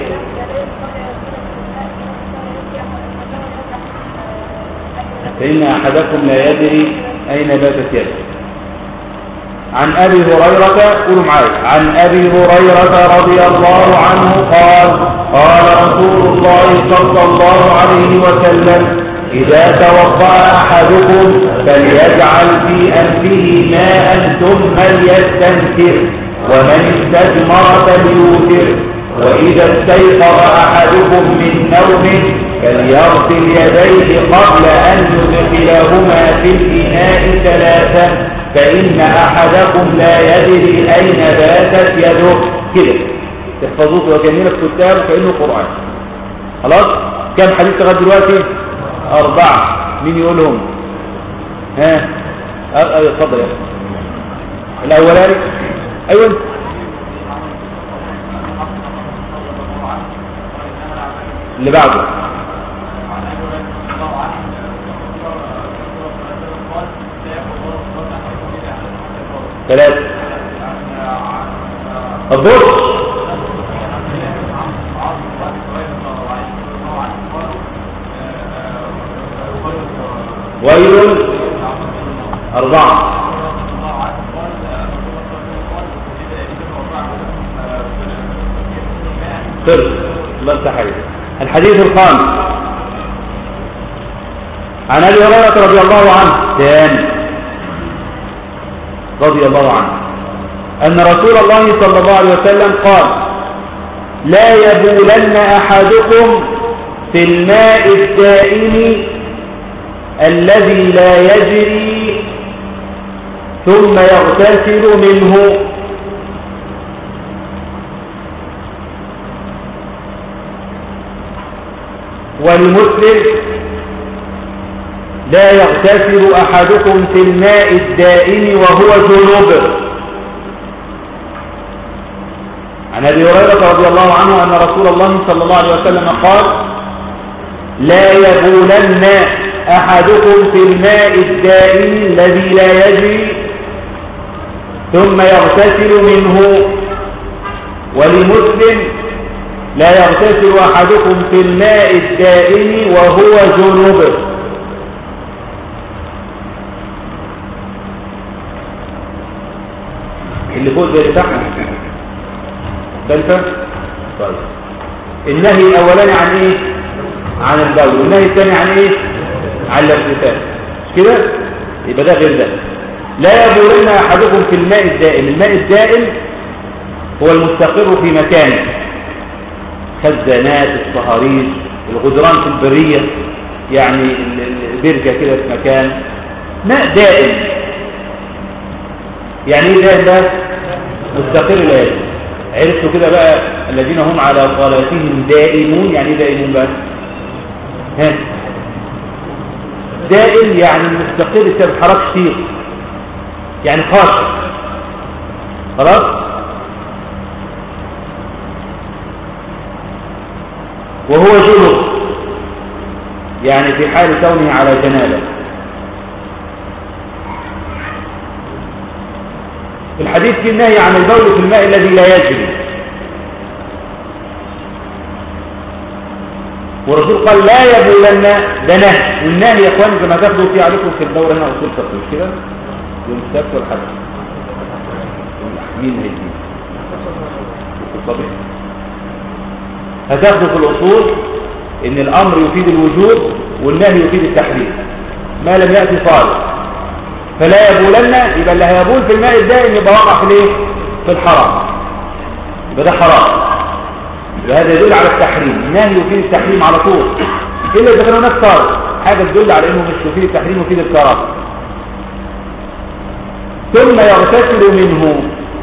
فإن أحدكم لا يدري أين باتت يده عن أبي هريرة قولوا معايا عن أبي هريرة رضي الله عنه قال قال رسول الله صلى الله عليه وسلم إذا توضأ أحدكم فليجعل في أنفه ماء ثم ليستنكر ومن استجمر فليوتر وإذا استيقظ أحدكم من نومه فليغسل يديه قبل أن يدخلهما في الإناء ثلاثا فإن أحدكم لا يدري أين باتت يده كده تحفظوه وكأننا في كتاب كأنه قرآن خلاص كم حديث لغايه دلوقتي أربعة مين يقولهم ها أه، أه، اتفضل يا أخي. الأولاني أيوة أنت. اللي بعده ثلاثة الظهر ويل أربعة صرف الله يفتح عليك الحديث الخامس عن ابي هريره رضي الله عنه ثاني رضي الله عنه أن رسول الله صلى الله عليه وسلم قال لا يبولن أحدكم في الماء الدائم الذي لا يجري ثم يغتسل منه ولمسلم لا يغتسل أحدكم في الماء الدائم وهو جنوب عن أبي هريرة رضي الله عنه أن رسول الله صلى الله عليه وسلم قال لا يبولن أحدكم في الماء الدائم الذي لا يجري ثم يغتسل منه ولمسلم لا يغتسل أحدكم في الماء الدائم وهو جنوب اللي فوق زي تحت ده انت طيب النهي الاولاني عن ايه عن البول والنهي الثاني عن ايه عن الاغتسال مش كده يبقى ده غير ده لا يبولن احدكم في الماء الدائم الماء الدائم هو المستقر في مكانه خزانات الصهاريج الغدران في البريه يعني ال- ال- البركه كده في مكان ماء دائم يعني ايه دائم ده مستقر لا يجب عرفتوا كده بقى الذين هم على صلاتهم دائمون يعني ايه دائمون بقى ها دائم يعني مستقر بسبب حركة كتير يعني خاصة خلاص وهو جنب يعني في حال كونه على جنابه الحديث في النهي عن البول في الماء الذي لا يجري والرسول قال لا يبولن ده نهي والنهي يا اخواني زي ما تاخدوا في عليكم في الدورة هنا اصول فقه مش كده يوم السبت والحد مين هيجي الصبح هتاخدوا في الاصول ان الامر يفيد الوجوب والنهي يفيد التحريم ما لم ياتي صالح فلا يبولن يبقى اللي هيبول في الماء الدائم يبقى وقع في الايه في الحرام يبقى ده حرام يبقى هذا يدل على التحريم النهي يفيد التحريم على طول الا اذا كان هناك صالح حاجه تدل على انه مش يفيد التحريم يفيد الكراهه ثم يغتسل منه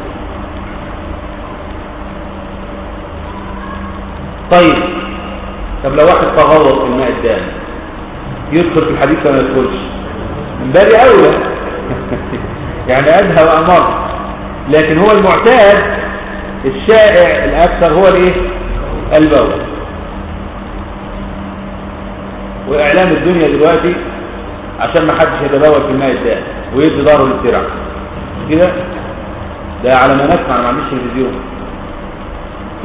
طيب طب لو واحد تغوط في الماء الدائم يدخل في الحديث ولا ما يدخلش من باب اولى يعني ادهى وامر لكن هو المعتاد الشائع الاكثر هو الايه البول واعلام الدنيا دلوقتي عشان ما حدش يتبول في الماء الدائم ويدي ظهره للترع كده ده على ما نسمع ما عنديش تلفزيون ف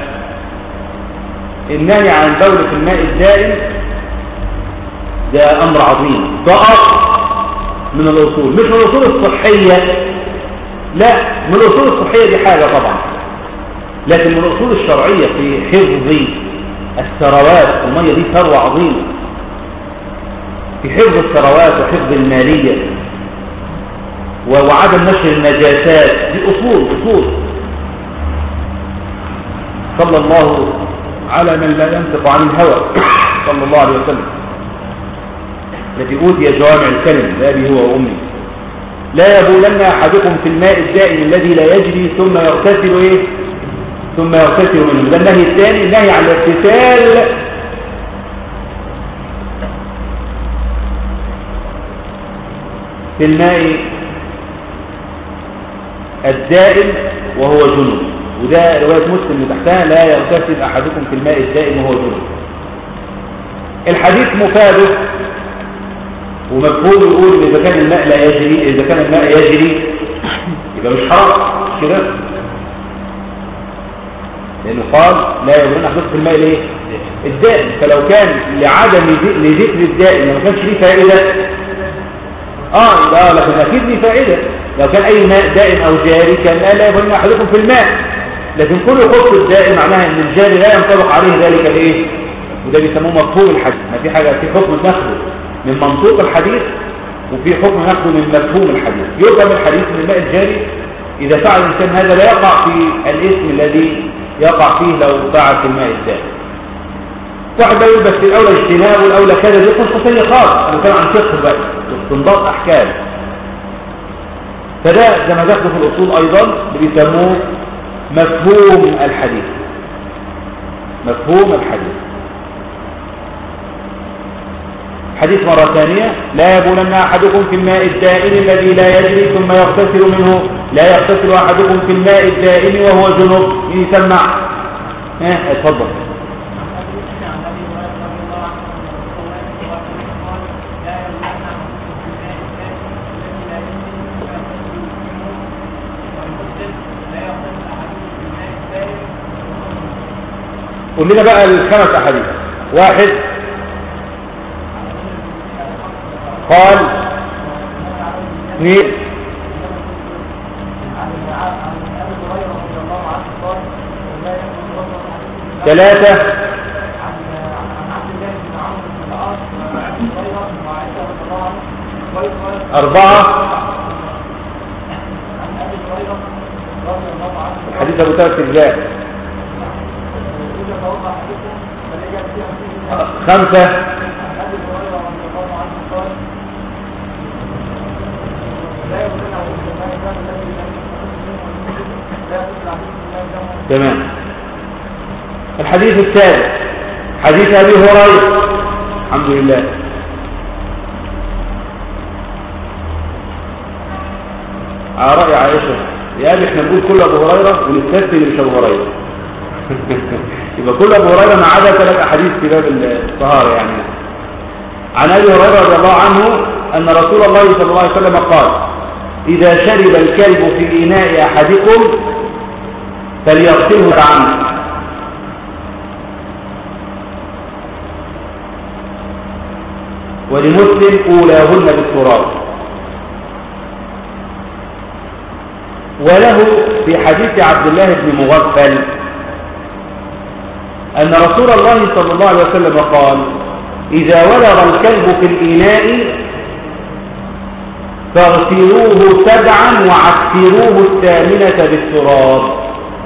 النهي عن البول في الماء الدائم ده امر عظيم ده اصل من الاصول مش من الاصول الصحيه لا من الاصول الصحيه دي حاجه طبعا لكن من الاصول الشرعيه في حفظ الثروات الميه دي ثروه عظيمه في حفظ الثروات وحفظ الماليه وعدم نشر النجاسات دي اصول اصول صلى الله على من لا ينطق عن الهوى صلى الله عليه وسلم الذي أوتي جوامع الكلم لا بي هو وأمي لا يبولن أحدكم في الماء الدائم الذي لا يجري ثم يغتسل إيه ثم يغتسل منه ده النهي الثاني النهي عن الاغتسال في الماء الدائم وهو جنوب وده رواية مسلم اللي تحتها لا يغتسل أحدكم في الماء الدائم وهو جنوب الحديث مفاده ومفهوم يقول إذا كان الماء لا يجري إذا كان الماء يجري يبقى مش حرام مش كده لأنه قال لا يبرن أحدكم في الماء الايه الدائم فلو كان لعدم لذكر الدائم ما كانش ليه فائدة اه يبقى لكن أكيد ليه فائدة لو كان أي ماء دائم أو جاري كان لا يبرن أحدكم في الماء لكن كل خط الدائم معناها ان الجاري لا ينطبق عليه ذلك الايه وده بيسموه مفهوم الحديث ما في حاجه في حكم ناخده من منطوق الحديث وفي حكم ناخده من مفهوم الحديث يفهم الحديث من الماء الجاري اذا فعل الانسان هذا لا يقع في الاسم الذي يقع فيه لو فعل في الماء الدائم واحد يقول بس الاولى اجتناب والاولى كذا دي قصه ثانيه خالص انا بتكلم عن فقه بس استنباط احكام فده زي ما ذكروا في الاصول ايضا اللي بيسموه مفهوم الحديث مفهوم الحديث حديث مرة ثانية لا يبولن أحدكم في الماء الدائم الذي لا يجري ثم يغتسل منه لا يغتسل أحدكم في الماء الدائم وهو جنب يسمع ها اتفضل قول لنا بقى الخمس احاديث واحد قال اثنين ثلاثة أربعة الحديث أبو ثلاث أجزاء خمسة تمام الحديث الثالث حديث أبي هريرة الحمد لله على رأي عائشة يا ابي احنا نقول كل ابو هريره ونستثني اللي مش ابو هريره يبقى كل ابو هريره ما عدا ثلاث احاديث في باب الطهاره يعني عن ابي هريره رضي الله عنه ان رسول الله صلى الله عليه وسلم قال اذا شرب الكلب في اناء احدكم فليغسله عنه ولمسلم اولاهن بالتراب وله في حديث عبد الله بن مغفل أن رسول الله صلى الله عليه وسلم قال إذا ولغ الكلب في الإناء فاغسلوه سبعا وعكروه الثامنة بالتراب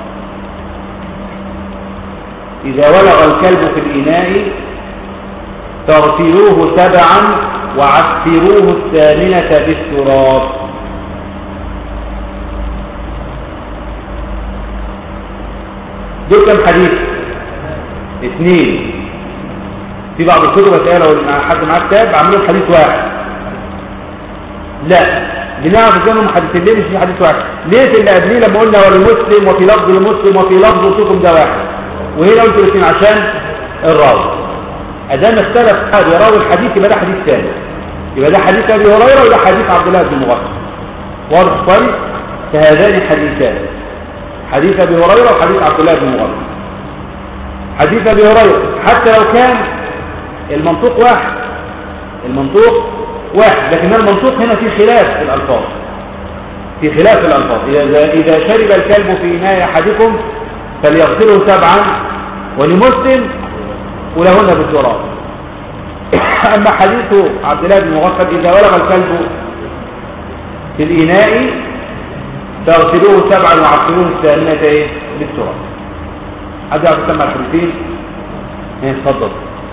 إذا ولغ الكلب في الإناء فاغسلوه سبعا وعكروه الثامنة بالتراب دول كم حديث اثنين في بعض الكتب اسئله مع حد معاه كتاب عاملين حديث واحد لا بنعرف ازاي حديثين ليه مش في حديث واحد ليه اللي قبليه لما قلنا وللمسلم وفي لفظ المسلم وفي لفظ وصوكم ده واحد وهنا قلت الاثنين عشان الراوي ادام اختلف حد يراوي الحديث يبقى ده حديث ثاني يبقى ده حديث ابي هريره وده حديث عبد الله بن مغفل واضح طيب فهذان حديثان حديث ابي هريره وحديث عبد الله بن مغفل حديث ابي هريره حتى لو كان المنطوق واحد المنطوق واحد لكن المنطوق هنا في خلاف في الالفاظ في خلاف في الالفاظ اذا اذا شرب الكلب في اناء احدكم فليغسله سبعا ولمسلم ولهن بالتراب اما حديث عبد الله بن مغفل اذا ولغ الكلب في الاناء فاغسلوه سبعا وعصروه الثامنه ايه بالتراب حد يعرف يسمع الحديثين ايه اتفضل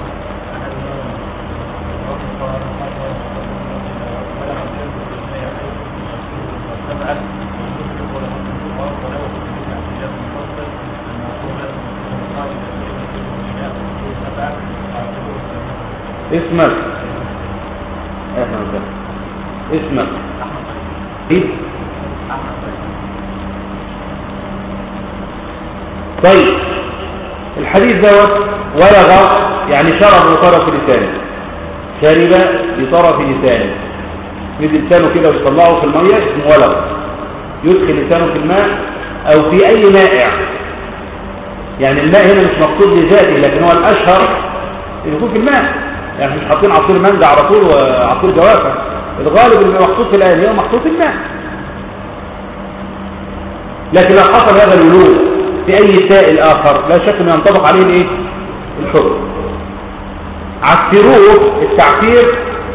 اسمك اهلا وسهلا اسمك ايه طيب الحديث دوت ولغ يعني شرب بطرف لسانه شرب بطرف لسانه يد لسانه كده ويطلعه في الميه اسمه ولغ يدخل لسانه في الماء او في اي مائع يعني الماء هنا مش مقصود لذاته لكن هو الاشهر يكون في الماء يعني مش حاطين عصير مانجا على طول وعصير جوافه الغالب اللي محطوط في الايه هو محطوط في الماء لكن لو حصل هذا الولوغ في اي سائل اخر لا شك انه ينطبق عليه الايه الحكم عفروه التعفير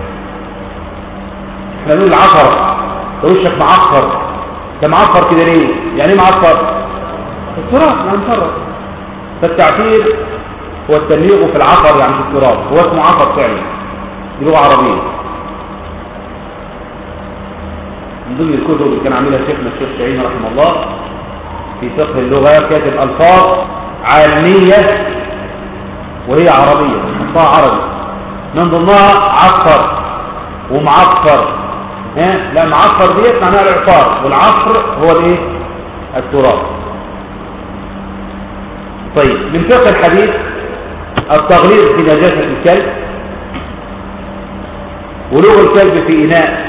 احنا نقول العفر وشك معفر ده معفر كده ليه يعني ايه معفر التراب يعني مفرط فالتعفير هو التنميغ في العفر يعني في التراب هو اسمه عفر فعلا دي لغه عربيه من ضمن الكتب اللي كان عاملها شيخنا الشيخ شاهين رحمه الله في فقه اللغة كاتب ألفاظ عالمية وهي عربية حطها عربي من ضمنها عفر ومعفر ها لا معفر ديت معناها الإعصار والعفر هو الايه التراب طيب من فقه الحديث التغليظ في نجاسة الكلب ولوغ الكلب في إناء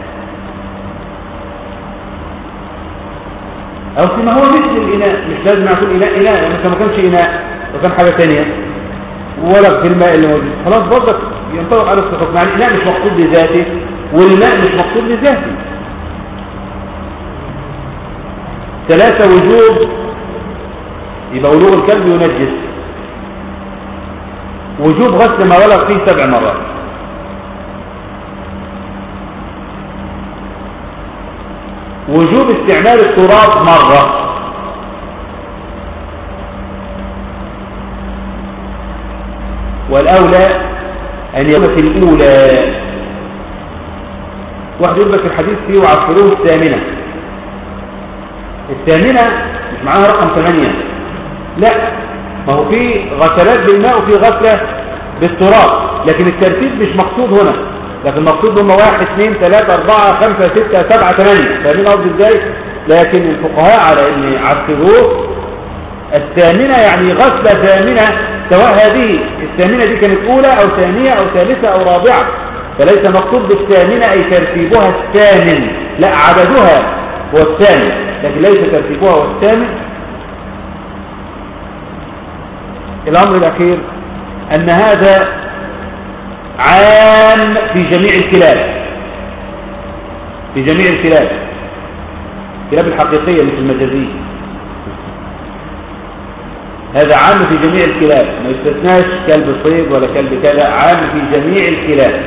او فيما هو مثل الاناء مش لازم يكون اناء اناء يعني ما كانش اناء وكان حاجه ثانيه ولا في الماء اللي موجود خلاص برضك ينطبق على الصفات يعني الاناء مش مقصود لذاته والماء مش مقصود لذاته ثلاثه وجوب يبقى ولوغ الكلب ينجس وجوب غسل ما ولغ فيه سبع مرات وجوب استعمال التراب مرة والأولى أن يكون في الأولى واحد يقول لك الحديث فيه وعفروه الثامنة الثامنة مش معناها رقم ثمانية لا ما هو في غسلات بالماء وفي غسلة بالتراب لكن الترتيب مش مقصود هنا لكن المقصود هم واحد اثنين ثلاثة أربعة خمسة ستة سبعة ثمانية فاهمين قصدي ازاي؟ لكن الفقهاء على ان عكروه الثامنة يعني غسلة ثامنة سواء هذه الثامنة دي كانت أولى أو ثانية أو ثالثة أو رابعة فليس مقصود بالثامنة أي ترتيبها الثامن لا عددها هو الثامن لكن ليس ترتيبها هو الثامن الأمر الأخير أن هذا عام في جميع الكلاب في جميع الكلاب الكلاب الحقيقية مش المجازية هذا عام في جميع الكلاب ما يستثناش كلب صيد ولا كلب كذا عام في جميع الكلاب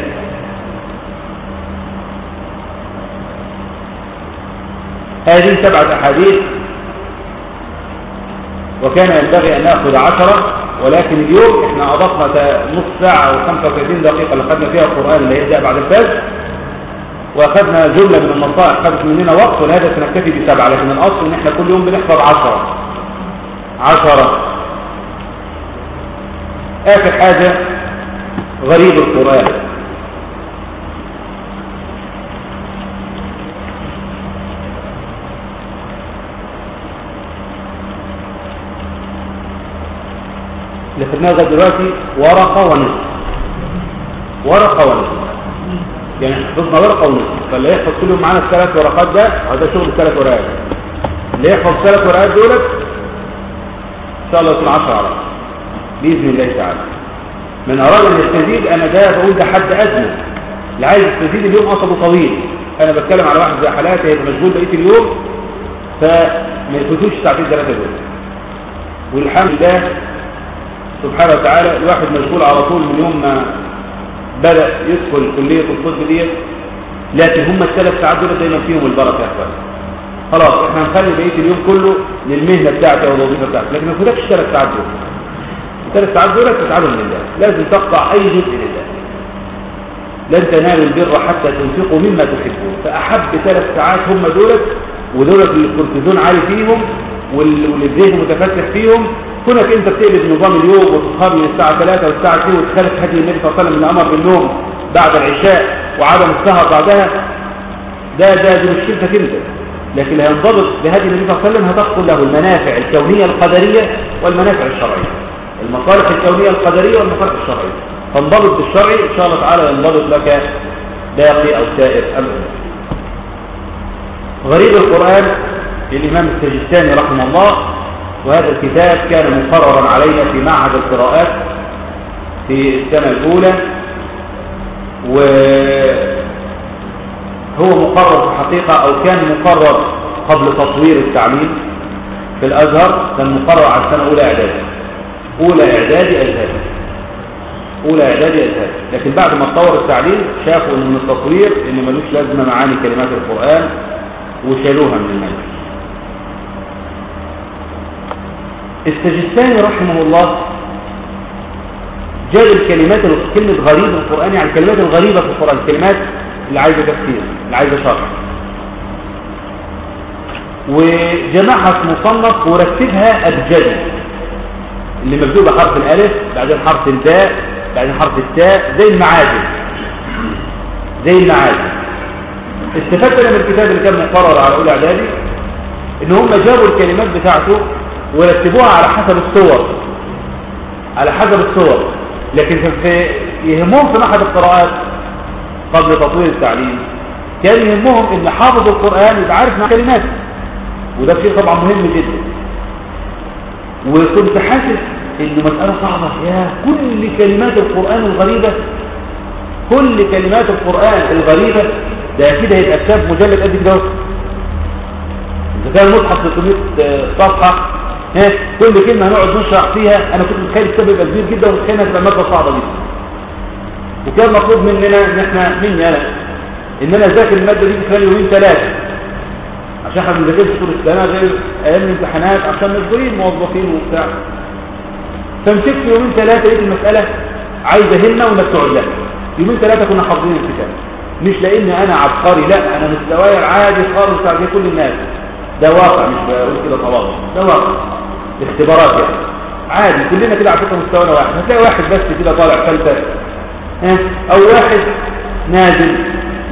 هذه سبعة أحاديث وكان ينبغي أن نأخذ عشرة ولكن اليوم احنا أضفنا نص ساعة أو 35 دقيقة اللي خدنا فيها القرآن اللي يبدأ بعد الفجر وأخذنا جملة من النصائح خدت مننا وقت ولهذا سنكتفي بسبعة لكن الأصل إن احنا كل يوم بنحفظ عشرة عشرة آخر حاجة غريب القرآن اللي خدناها لغايه دلوقتي ورقة ونصف ورقة ونصف يعني حفظنا ورقة ونصف فاللي يحفظ كل يوم معانا الثلاث ورقات ده هذا شغل الثلاث ورقات اللي يحفظ الثلاث ورقات دولت ان شاء الله يكون 10 على بإذن الله تعالى من أراد أن يستزيد أنا ده بقول ده حد أدنى اللي عايز يستزيد اليوم أصله طويل أنا بتكلم على واحد زي حالاتي هيبقى مشغول بقية اليوم فما يفوتوش ساعتين ثلاثة دول والحمد لله سبحانه وتعالى الواحد مشغول على طول من يوم ما بدأ يدخل كلية الطب ديت لكن هم الثلاث ساعات دول دايما فيهم البركة يا اخوان خلاص احنا هنخلي بقية اليوم كله للمهنة بتاعتي او الوظيفة بتاعتي لكن ما تفوتكش الثلاث ساعات دول الثلاث ساعات دول تتعلم لله لازم تقطع اي جزء لله لن تنالوا البر حتى تنفقوا مما تحبون فاحب ثلاث ساعات هم دولت ودولت اللي الكورتيزون عالي فيهم واللي الذهن متفتح فيهم كونك انت بتقلب نظام اليوم وتسهر من الساعة 3 والساعة 2 وتخالف هدي النبي صلى الله عليه وسلم من الامر بالنوم بعد العشاء وعدم السهر بعدها ده ده دي مشكلتك انت لكن اللي هينضبط بهدي النبي صلى الله عليه وسلم هتحصل له المنافع الكونية القدرية والمنافع الشرعية المصالح الكونية القدرية والمصالح الشرعية فانضبط بالشرعي ان شاء الله تعالى ينضبط لك باقي او سائر الامور غريب القرآن للإمام السجستاني رحمه الله وهذا الكتاب كان مقررا علينا في معهد القراءات في السنة الأولى وهو مقرر في الحقيقة أو كان مقرر قبل تطوير التعليم في الأزهر كان مقرر على السنة الأولى إعدادي أولى إعدادي أزهر أولى إعدادي أزهر لكن بعد ما تطور التعليم شافوا إن من التطوير إن ملوش لازمة معاني كلمات القرآن وشالوها من المنهج السجستاني رحمه الله جاب الكلمات كلمة غريب القرآن يعني الكلمات الغريبة في القرآن الكلمات اللي عايزة تفسير اللي عايزة شرح وجمعها في مصنف ورتبها أبجدي اللي مكتوبة حرف الألف بعدين حرف الباء بعدين حرف التاء زي المعادن زي المعادن استفدت انا من الكتاب اللي كان مقرر على اولى اعدادي ان هم جابوا الكلمات بتاعته ورتبوها على حسب الصور على حسب الصور لكن في يهمهم في معهد القراءات قبل تطوير التعليم كان يهمهم ان حافظ القرآن يبقى عارف مع كلماته وده شيء طبعا مهم جدا وكنت حاسس انه مسألة صعبة يا كل كلمات القرآن الغريبة كل كلمات القرآن الغريبة ده كده هيبقى كتاب مجلد قد كده اذا كان المصحف 300 صفحة ها كل كلمة هنقعد نشرح فيها انا كنت متخيل الكتاب يبقى كبير جدا ومتخيل انها تبقى مادة صعبة جدا وكان مطلوب مننا ان احنا مني انا ان انا اذاكر المادة دي في خلال يومين ثلاثة عشان احنا ما بنذاكرش طول السنة غير ايام الامتحانات عشان مشغولين موظفين وبتاع فمسكت يومين ثلاثة لقيت المسألة عايزة همة وانك تقعد لها يومين ثلاثة كنا حافظين الكتاب مش لاني انا عبقري لا انا مستواي عادي خالص زي كل الناس ده واقع مش بقول كده طبعا ده واقع اختبارات يعني عادي كلنا كده على فكره مستوانا واحد هتلاقي واحد بس كده طالع ثالثه ها او واحد نازل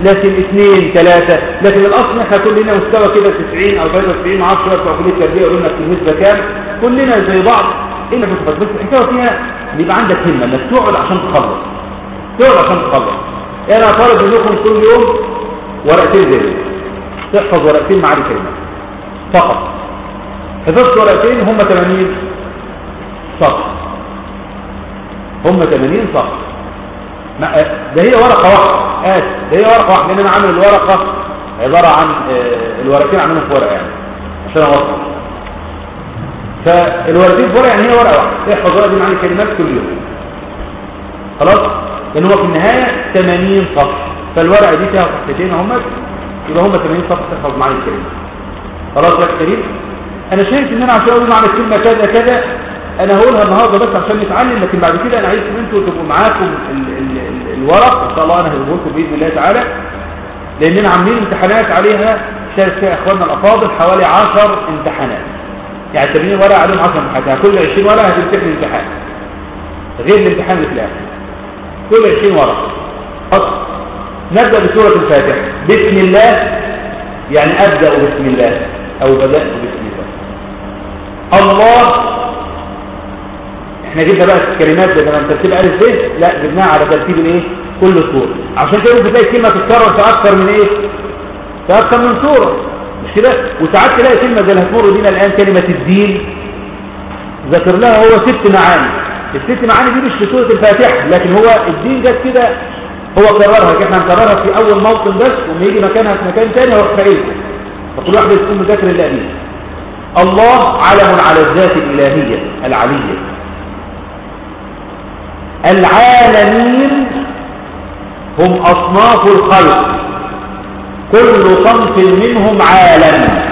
لكن اثنين ثلاثة لكن الأصل احنا كلنا مستوى كده 90 أو 93 ما اعرفش بقى كلية التربية يقولوا لنا في النسبة كام كلنا زي بعض إلا في الصفات بس الحكاية فيها إن يبقى عندك همة إنك تقعد عشان تخلص تقعد عشان تخلص أنا طالب منكم كل يوم ورقتين زي تحفظ ورقتين معاني كلمات فقط حفظت ورقتين هم 80 سطر هم 80 سطر ما- ده هي ورقة واحدة آسف ده هي ورقة واحدة لأن أنا عامل الورقة عبارة عن آه، الورقتين عاملينها في ورقة يعني عشان أوصل فالورقتين في ورقة يعني هي ورقة واحدة احفظ ورقة دي معاني كلمات كل يوم خلاص لأن هو في النهاية 80 صفحة فالورقة دي فيها صفحتين هم يبقى هم 80 صفحة تحفظ معاني الكلمات خلاص يا كريم انا شايف ان انا عشان اقول معنى الكلمه كذا كذا انا هقولها النهارده بس عشان نتعلم لكن بعد كده انا عايز ان انتوا تبقوا معاكم ال ال ال الورق ان شاء الله انا هجيبه لكم باذن الله تعالى لاننا عاملين امتحانات عليها شارك فيها اخواننا الافاضل حوالي 10 امتحانات يعني 80 ورقه عليهم 10 امتحانات يعني كل 20 ورقه هتمتحن امتحان غير الامتحان اللي في الاخر كل 20 ورقه خلاص نبدا بسوره الفاتحه بسم الله يعني ابدا بسم الله او بدات بسم الله الله احنا جبنا بقى الكلمات بدل ما ترتيب الف ب لا جبناها على ترتيب الايه كل سوره عشان كده بتلاقي الكلمه تتكرر في اكثر من ايه في اكثر من سوره مش كده وساعات تلاقي كلمه زي اللي هتمر بينا الان كلمه الدين ذكر لها هو ست معاني الست معاني دي مش في سوره الفاتحه لكن هو الدين جت كده هو كررها احنا هنكررها في اول موطن بس وما يجي مكانها في مكان ثاني هو فايلكم فكل واحد يكون مذاكر اللي قبله الله علم على الذات الإلهية العلية العالمين هم أصناف الخلق كل صنف منهم عالم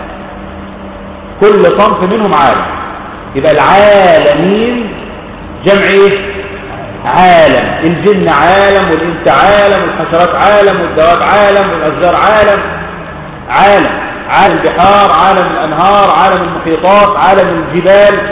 كل صنف منهم عالم يبقى العالمين جمع ايه عالم الجن عالم والانس عالم والحشرات عالم والدواب عالم والاشجار عالم عالم عالم البحار عالم الأنهار عالم المحيطات عالم الجبال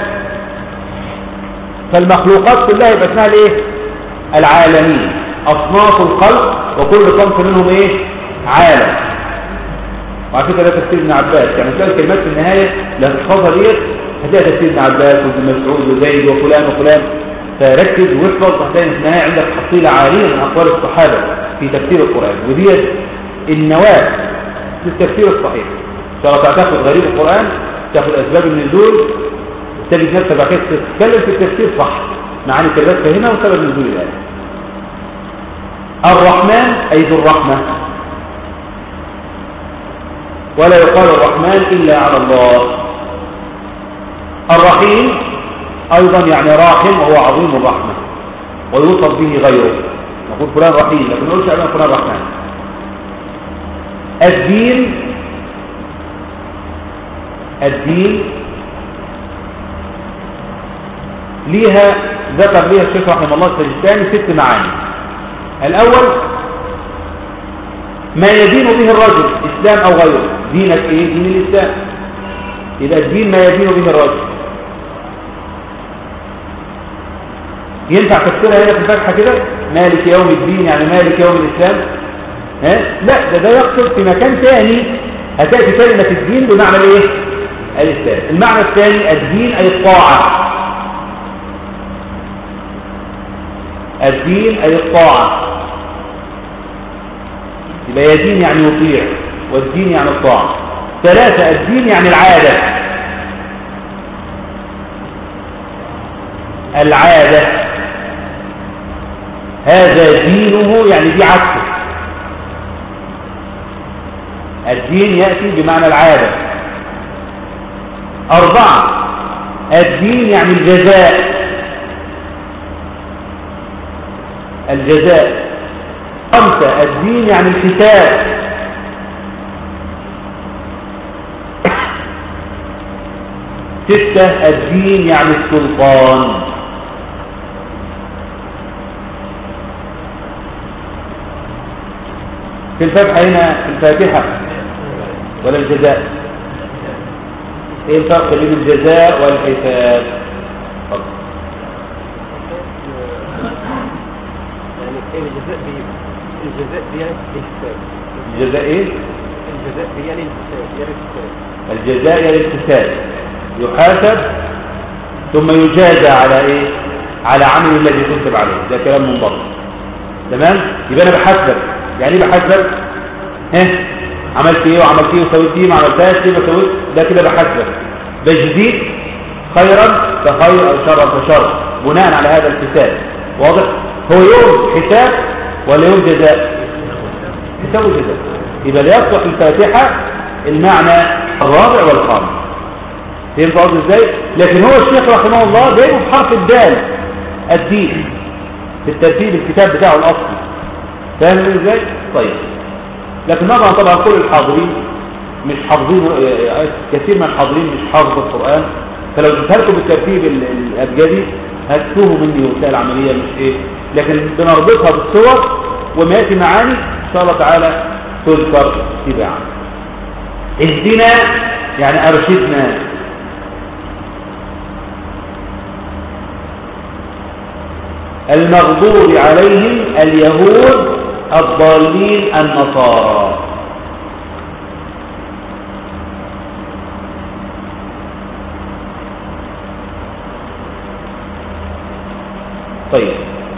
فالمخلوقات كلها يبقى اسمها الايه العالمين أصناف الخلق وكل صنف منهم ايه عالم وعلى فكرة ده تفسير ابن عباس يعني تلاقي الكلمات في النهاية اللي هتحفظها ديت هتلاقي تفسير ابن عباس وابن مسعود وزيد وفلان وفلان فركز واحفظ هتلاقي في النهاية عندك حصيلة عالية من أقوال الصحابة في تفسير القرآن وديت النواة للتفسير الصحيح ترى تاخد غريب القرآن تاخد أسباب النزول تجد نفسك بعد كده تتكلم في التفسير صح معاني كلمات هنا وسبب نزول الآية الرحمن أي ذو الرحمة ولا يقال الرحمن إلا على الله الرحيم أيضا يعني راحم وهو عظيم الرحمة ويوصف به غيره نقول فلان رحيم لكن نقولش أنا فلان رحمن الدين الدين ليها ذكر ليها الشيخ رحمه الله السجستاني ست معاني الأول ما يدين به الرجل إسلام أو غيره دينك إيه؟ دين الإسلام يبقى الدين ما يدين به الرجل ينفع تفسيرها هنا في الفتحة كده مالك يوم الدين يعني مالك يوم الإسلام ها؟ لا ده ده يقصد في مكان ثاني هتأتي كلمة الدين بمعنى الايه الإسلام المعنى الثاني الدين أي الطاعة الدين أي الطاعة يبقى يدين يعني يطيع والدين يعني الطاعة ثلاثة الدين يعني العادة العادة هذا دينه يعني دي عكسه الدين يأتي بمعنى العادة أربعة الدين يعني الجزاء الجزاء خمسة الدين يعني الحساب ستة الدين يعني السلطان في الفتحة هنا في الفاتحة ولا الجزاء ايه الفرق بين الجزاء والحساب يعني ايه الجزاء الجزاء ديال الحساب الجزاء ايه الجزاء ديال الحساب ديال الحساب الجزاء الامتثال يحاسب ثم يجازى على ايه على عمل الذي كتب عليه ده كلام منضبط تمام يبقى انا بحاسبك يعني ايه بحاسبك ها عملت ايه وعملت ايه وسويت ايه ما عملتهاش ايه ما سويت ده كده بحاسبك بجزيك خيرا فخير او شرا فشر بناء على هذا الحساب واضح هو يوم حساب ولا يوم جزاء حساب وجزاء يبقى لا يصلح الفاتحه المعنى الرابع والخامس فهمت قصدي ازاي لكن هو الشيخ رحمه الله جايبه بحرف الدال الدين في الترتيب الكتاب بتاعه الاصلي فاهم ازاي طيب لكن طبعا طبعا كل الحاضرين مش حافظين آه، كثير من الحاضرين مش حافظ القران فلو جبتها لكم بالترتيب ال- الابجدي هتتوهوا مني وسائل عمليه مش ايه لكن بنربطها بالصور وما ياتي معاني ان شاء الله تعالى تذكر تباعا اهدنا يعني ارشدنا المغضوب عليهم اليهود الضالين النصارى طيب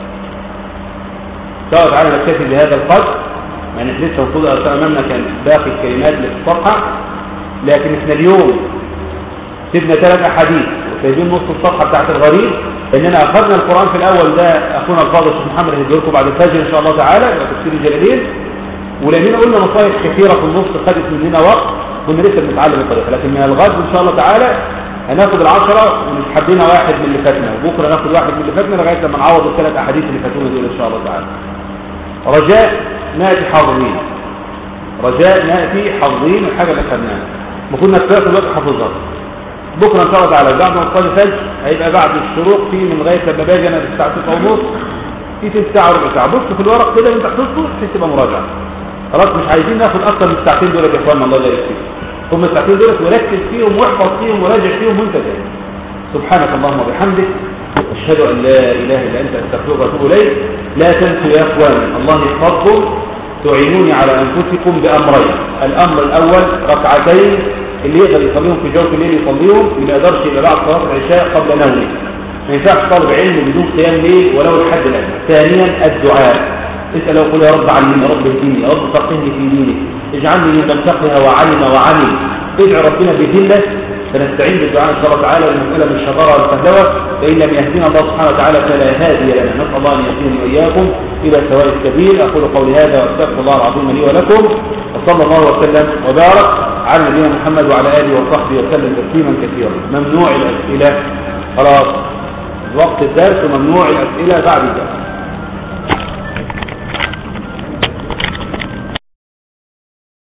سواء تعالى نكتفي بهذا القدر يعني احنا لسه المفروض أصلاً امامنا كان باقي الكلمات اللي في الصفحه لكن احنا اليوم سيبنا ثلاث احاديث وسايبين نص الصفحه بتاعت الغريب اننا اخذنا القران في الاول ده اخونا الفاضل الشيخ محمد هيديه لكم بعد الفجر ان شاء الله تعالى يبقى تفسير الجلالين ولاننا قلنا نصائح كثيره في النص خدت مننا وقت كنا لسه بنتعلم الطريقه لكن من الغد ان شاء الله تعالى هناخد العشره ونسحب لنا واحد من اللي فاتنا وبكره ناخد واحد من اللي فاتنا لغايه لما نعوض الثلاث احاديث اللي فاتونا دول ان شاء الله تعالى رجاء ناتي حاضرين رجاء ناتي حاضرين الحاجه اللي خدناها المفروض انك في الوقت حافظها بكره ان شاء الله تعالى بعد ما تصلي الفجر هيبقى بعد الشروق في من لغايه لما باجي انا الساعه 9 ونص في تلت ساعه ربع ساعه بص في الورق كده انت حفظته بحيث تبقى مراجعه خلاص مش عايزين ناخد اكتر من الساعتين دول يا اخوانا الله يبارك فيكم هم الساعتين دول وركز فيهم واحفظ فيهم وراجع فيهم وانت جاي سبحانك اللهم وبحمدك اشهد ان لا اله الا انت استغفرك واتوب اليك لا تنسوا يا اخوان الله يحفظكم تعينوني على انفسكم بامرين الامر الاول ركعتين اللي يقدر يصليهم في جوف الليل يصليهم اللي ما يقدرش يبقى بعد صلاه العشاء قبل نومه ما ينفعش طالب علم بدون قيام ليل ولو لحد الان ثانيا الدعاء اسال وقل يا رب علمني يا رب اهدني يا رب فقهني في دينك اجعلني ممن فقه وعلم وعمل ادعو ربنا بذله فنستعين بالدعاء ان شاء الله تعالى المساله من الشطاره والفهلوه فان لم يهدنا الله سبحانه وتعالى فلا هادي لنا نسال الله ان يهديني واياكم الى سواء السبيل اقول قولي هذا واستغفر الله العظيم لي ولكم وصلى الله وسلم وبارك على نبينا محمد وعلى اله وصحبه وسلم تسليما كثيرا ممنوع الاسئله خلاص وقت الدرس ممنوع الاسئله بعد الدرس